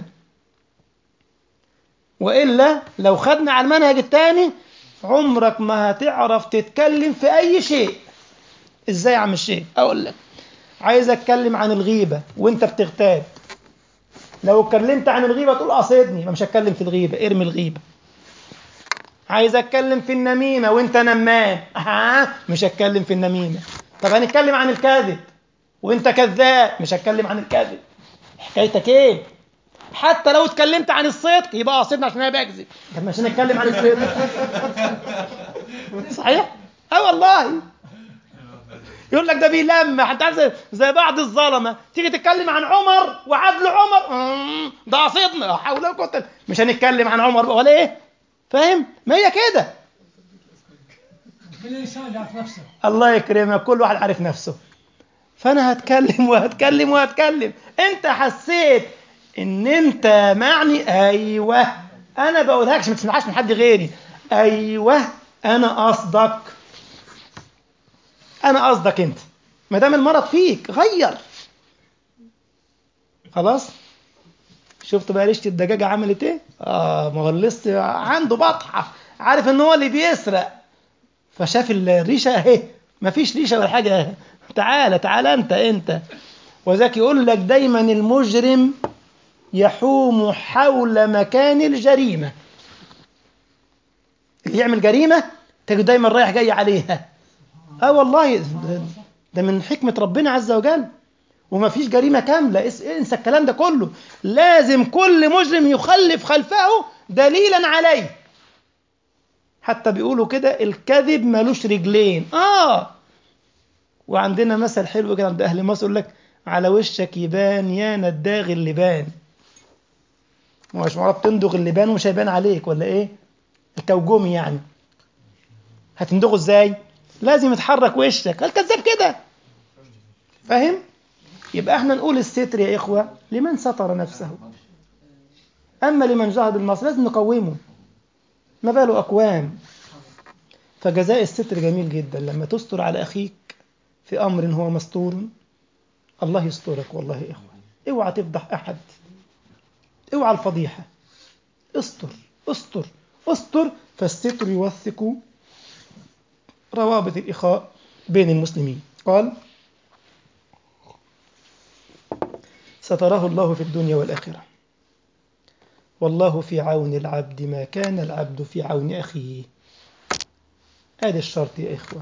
والا لو خدنا على المنهج الثاني عمرك ما هتعرف تتكلم في اي شيء ازاي يا عم الشيخ اقول لك عايز اتكلم عن الغيبه وانت بتغتاب لو اتكلمت عن الغيبه تقول قصدني ما مش هتكلم في الغيبه ارمي الغيبه عايز اتكلم في النميمه وانت نمام ها مش هتكلم في النميمه طب هنتكلم عن الكذب وانت كذاب مش هتكلم عن الكذب حكايتك ايه حتى لو اتكلمت عن الصدق يبقى قصدنا عشان انا بكذب طب مش هنتكلم عن الصدق صحيح اه والله يقول لك ده بيلمح انت عارف زي- زي بعض الظلمه تيجي تتكلم عن عمر وعدل عمر مم، ده قصدنا لا حول ولا قوه إلا- مش هنتكلم عن عمر ولا ايه فاهم ما هي كده كل انسان يعرف نفسه الله يكرمك كل واحد عارف نفسه فانا هتكلم وهتكلم وهتكلم انت حسيت ان انت معني ايوه انا بقولهاش ما تسمعهاش من حد غيري ايوه انا قصدك انا قصدك انت ما دام المرض فيك غير خلاص شفت بقى ريشه الدجاجه عملت ايه اه ما هو اللص عنده بطحه عارف ان هو اللي بيسرق فشاف الريشه اهي مفيش ريشه ولا حاجه تعالى تعالى انت انت وذاك يقول لك دايما المجرم يحوم حول مكان الجريمه اللي يعمل جريمه تجد دايما رايح جاي عليها اه والله ده- ده من حكمه ربنا عز وجل وما فيش جريمه كامله اس- انسى الكلام ده كله لازم كل مجرم يخلف خلفه دليلا عليه حتى بيقولوا كده الكذب ملوش رجلين اه وعندنا مثل حلو كده عند اهل مصر يقول لك على وشك يبان يا نداغ اللبان مش معرف تندغ اللبان ومش هيبان عليك ولا ايه الكوجومي يعني هتندغه ازاي لازم يتحرك وشك الكذاب كده فاهم يبقى احنا نقول الستر يا اخوه لمن ستر نفسه اما لمن جهد المصر لازم نقومه ما باله أقوام فجزاء الستر جميل جدا لما تستر على أخيك في أمر هو مستور الله يسترك والله يا إخوة اوعى تفضح أحد اوعى الفضيحة استر استر استر فالستر يوثق روابط الإخاء بين المسلمين قال ستراه الله في الدنيا والآخرة والله في عون العبد ما كان العبد في عون أخيه هذا الشرط يا إخوة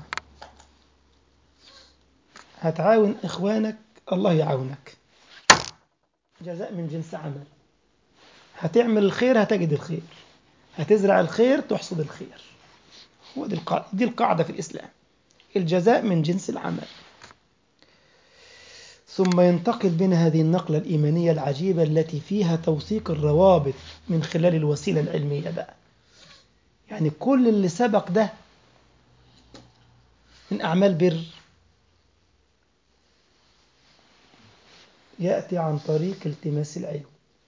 هتعاون إخوانك الله يعاونك جزاء من جنس عمل هتعمل الخير هتجد الخير هتزرع الخير تحصد الخير هو دي القاعدة, دي القاعدة في الإسلام الجزاء من جنس العمل ثم ينتقل بنا هذه النقلة الإيمانية العجيبة التي فيها توثيق الروابط من خلال الوسيلة العلمية بقى يعني كل اللي سبق ده من أعمال بر يأتي عن طريق التماس العلم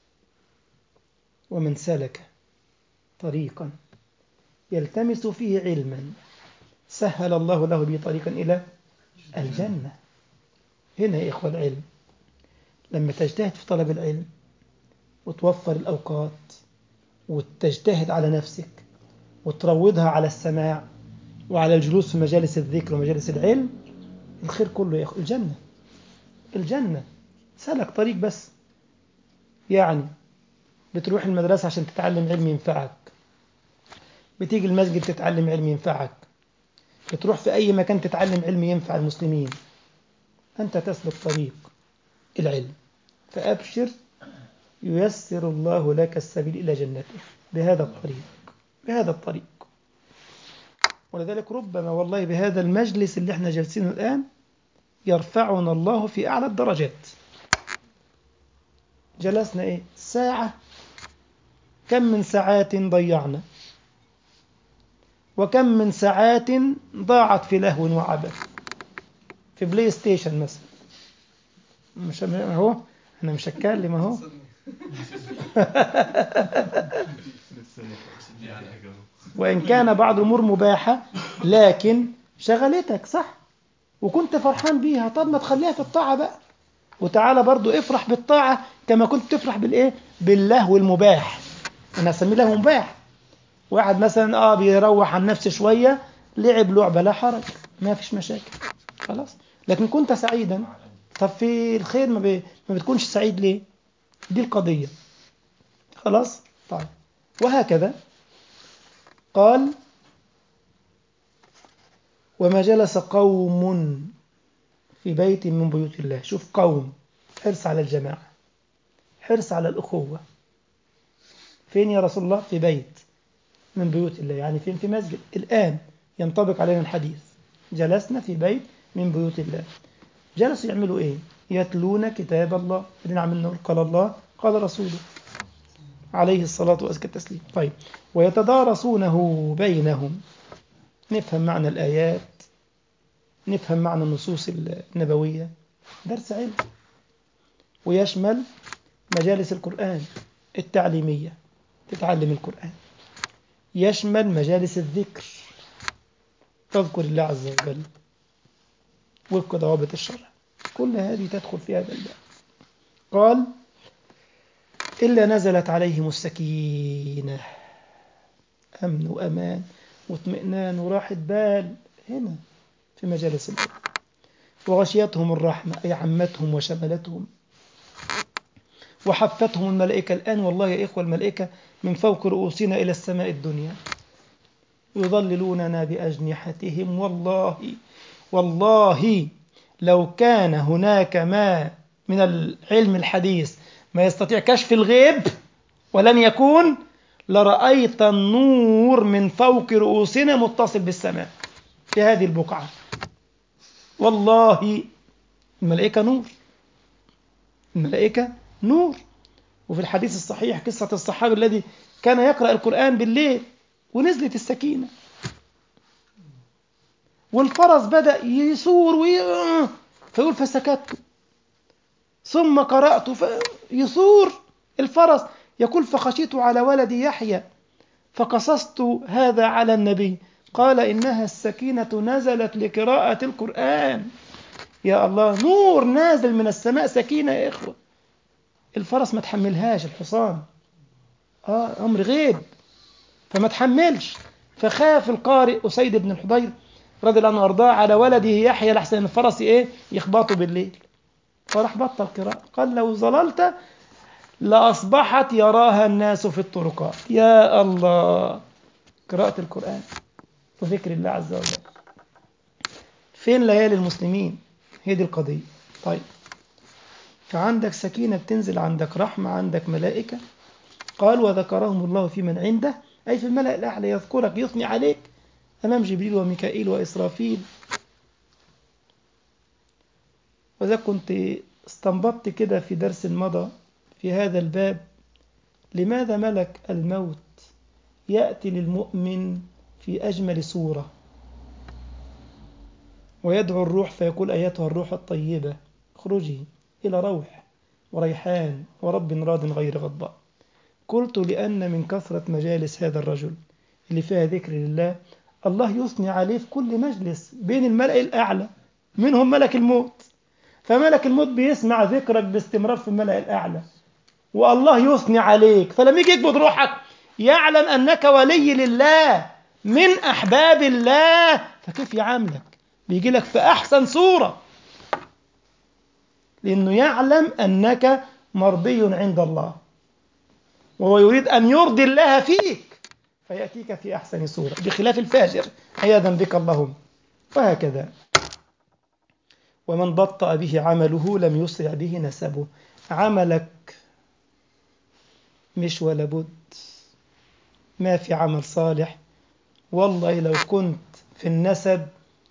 ومن سلك طريقا يلتمس فيه علما سهل الله له به طريقا إلى الجنة هنا يا إخوة العلم لما تجتهد في طلب العلم وتوفر الأوقات وتجتهد على نفسك وتروضها على السماع وعلى الجلوس في مجالس الذكر ومجالس العلم الخير كله يا إخوة الجنة الجنة سلك طريق بس يعني بتروح المدرسة عشان تتعلم علم ينفعك بتيجي المسجد تتعلم علم ينفعك بتروح في أي مكان تتعلم علم ينفع المسلمين أنت تسلك طريق العلم فأبشر ييسر الله لك السبيل إلى جنته بهذا الطريق بهذا الطريق ولذلك ربما والله بهذا المجلس اللي احنا جالسينه الآن يرفعنا الله في أعلى الدرجات جلسنا إيه ساعة كم من ساعات ضيعنا وكم من ساعات ضاعت في لهو وعبث في بلاي ستيشن مثلا مش اهو انا مش هتكلم اهو وان كان بعض الامور مباحه لكن شغلتك صح وكنت فرحان بيها طب ما تخليها في الطاعه بقى وتعالى برضو افرح بالطاعه كما كنت تفرح بالايه باللهو المباح انا اسميه لهو مباح واحد مثلا اه بيروح عن نفسه شويه لعب لعبه لا حرج ما فيش مشاكل خلاص لكن كنت سعيدا طب في الخير ما, بي... ما بتكونش سعيد ليه دي القضيه خلاص طيب وهكذا قال وما جلس قوم في بيت من بيوت الله شوف قوم حرص على الجماعة حرص على الأخوة فين يا رسول الله في بيت من بيوت الله يعني فين في مسجد الآن ينطبق علينا الحديث جلسنا في بيت من بيوت الله جلسوا يعملوا ايه يتلون كتاب الله اللي عملنا قال الله قال رسوله عليه الصلاة وأزكى التسليم طيب ويتدارسونه بينهم نفهم معنى الآيات نفهم معنى النصوص النبوية درس علم ويشمل مجالس القرآن التعليمية تتعلم القرآن يشمل مجالس الذكر تذكر الله عز وجل وفق ضوابط الشرع كل هذه تدخل في هذا الباب قال إلا نزلت عليهم السكينة أمن وأمان واطمئنان وراحة بال هنا في مجالس العلم وغشيتهم الرحمة أي عمتهم وشملتهم وحفتهم الملائكة الآن والله يا إخوة الملائكة من فوق رؤوسنا إلى السماء الدنيا يظللوننا بأجنحتهم والله والله لو كان هناك ما من العلم الحديث ما يستطيع كشف الغيب ولن يكون لرأيت النور من فوق رؤوسنا متصل بالسماء في هذه البقعة والله الملائكة نور الملائكة نور وفي الحديث الصحيح قصة الصحابي الذي كان يقرأ القرآن بالليل ونزلت السكينة والفرس بدأ يسور وي... فيقول فسكت ثم قرأت فيثور الفرس يقول فخشيت على ولدي يحيى فقصصت هذا على النبي قال إنها السكينة نزلت لقراءة القرآن يا الله نور نازل من السماء سكينة يا إخوة الفرس ما تحملهاش الحصان آه أمر غيب فما تحملش فخاف القارئ أسيد بن الحضير رضي الله عنه وارضاه على ولده يحيى لحسن الفرس ايه يخبطه بالليل فراح بطل قراءة قال لو ظللت لأصبحت يراها الناس في الطرقات يا الله قراءة القرآن وذكر الله عز وجل فين ليالي المسلمين هي دي القضية طيب فعندك سكينة بتنزل عندك رحمة عندك ملائكة قال وذكرهم الله في من عنده أي في الملأ الأعلى يذكرك يثني عليك أمام جبريل وميكائيل وإسرافيل وذا كنت استنبطت كده في درس مضى في هذا الباب لماذا ملك الموت يأتي للمؤمن في أجمل صورة ويدعو الروح فيقول أيتها الروح الطيبة اخرجي إلى روح وريحان ورب راض غير غضبان قلت لأن من كثرة مجالس هذا الرجل اللي فيها ذكر لله الله يثني عليه في كل مجلس بين الملأ الأعلى منهم ملك الموت فملك الموت بيسمع ذكرك باستمرار في الملأ الأعلى والله يثني عليك فلما يجي يقبض روحك يعلم أنك ولي لله من أحباب الله فكيف يعاملك بيجي لك في أحسن صورة لأنه يعلم أنك مرضي عند الله وهو يريد أن يرضي الله فيك فيأتيك في أحسن صورة بخلاف الفاجر عياذا بك اللهم وهكذا ومن بطأ به عمله لم يسرع به نسبه عملك مش ولا بد ما في عمل صالح والله لو كنت في النسب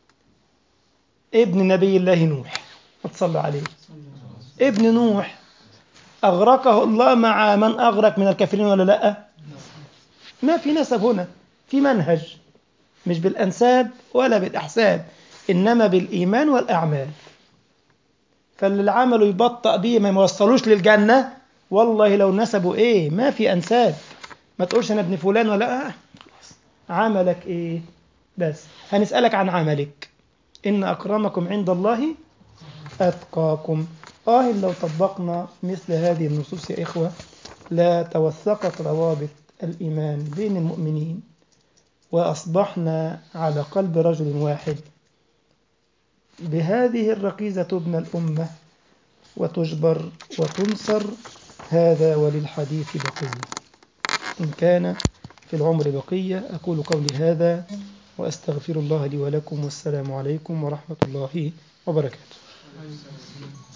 ابن نبي الله نوح اتصلوا عليه ابن نوح أغرقه الله مع من أغرق من الكافرين ولا لا ما في نسب هنا في منهج مش بالأنساب ولا بالأحساب إنما بالإيمان والأعمال فاللي العمل يبطأ بيه ما يوصلوش للجنة والله لو نسبوا إيه ما في أنساب ما تقولش أنا ابن فلان ولا آه. عملك إيه بس هنسألك عن عملك إن أكرمكم عند الله أتقاكم آه لو طبقنا مثل هذه النصوص يا إخوة لا توثقت روابط الإيمان بين المؤمنين وأصبحنا على قلب رجل واحد بهذه الركيزة تبنى الأمة وتجبر وتنصر هذا وللحديث بقية إن كان في العمر بقية أقول قولي هذا وأستغفر الله لي ولكم والسلام عليكم ورحمة الله وبركاته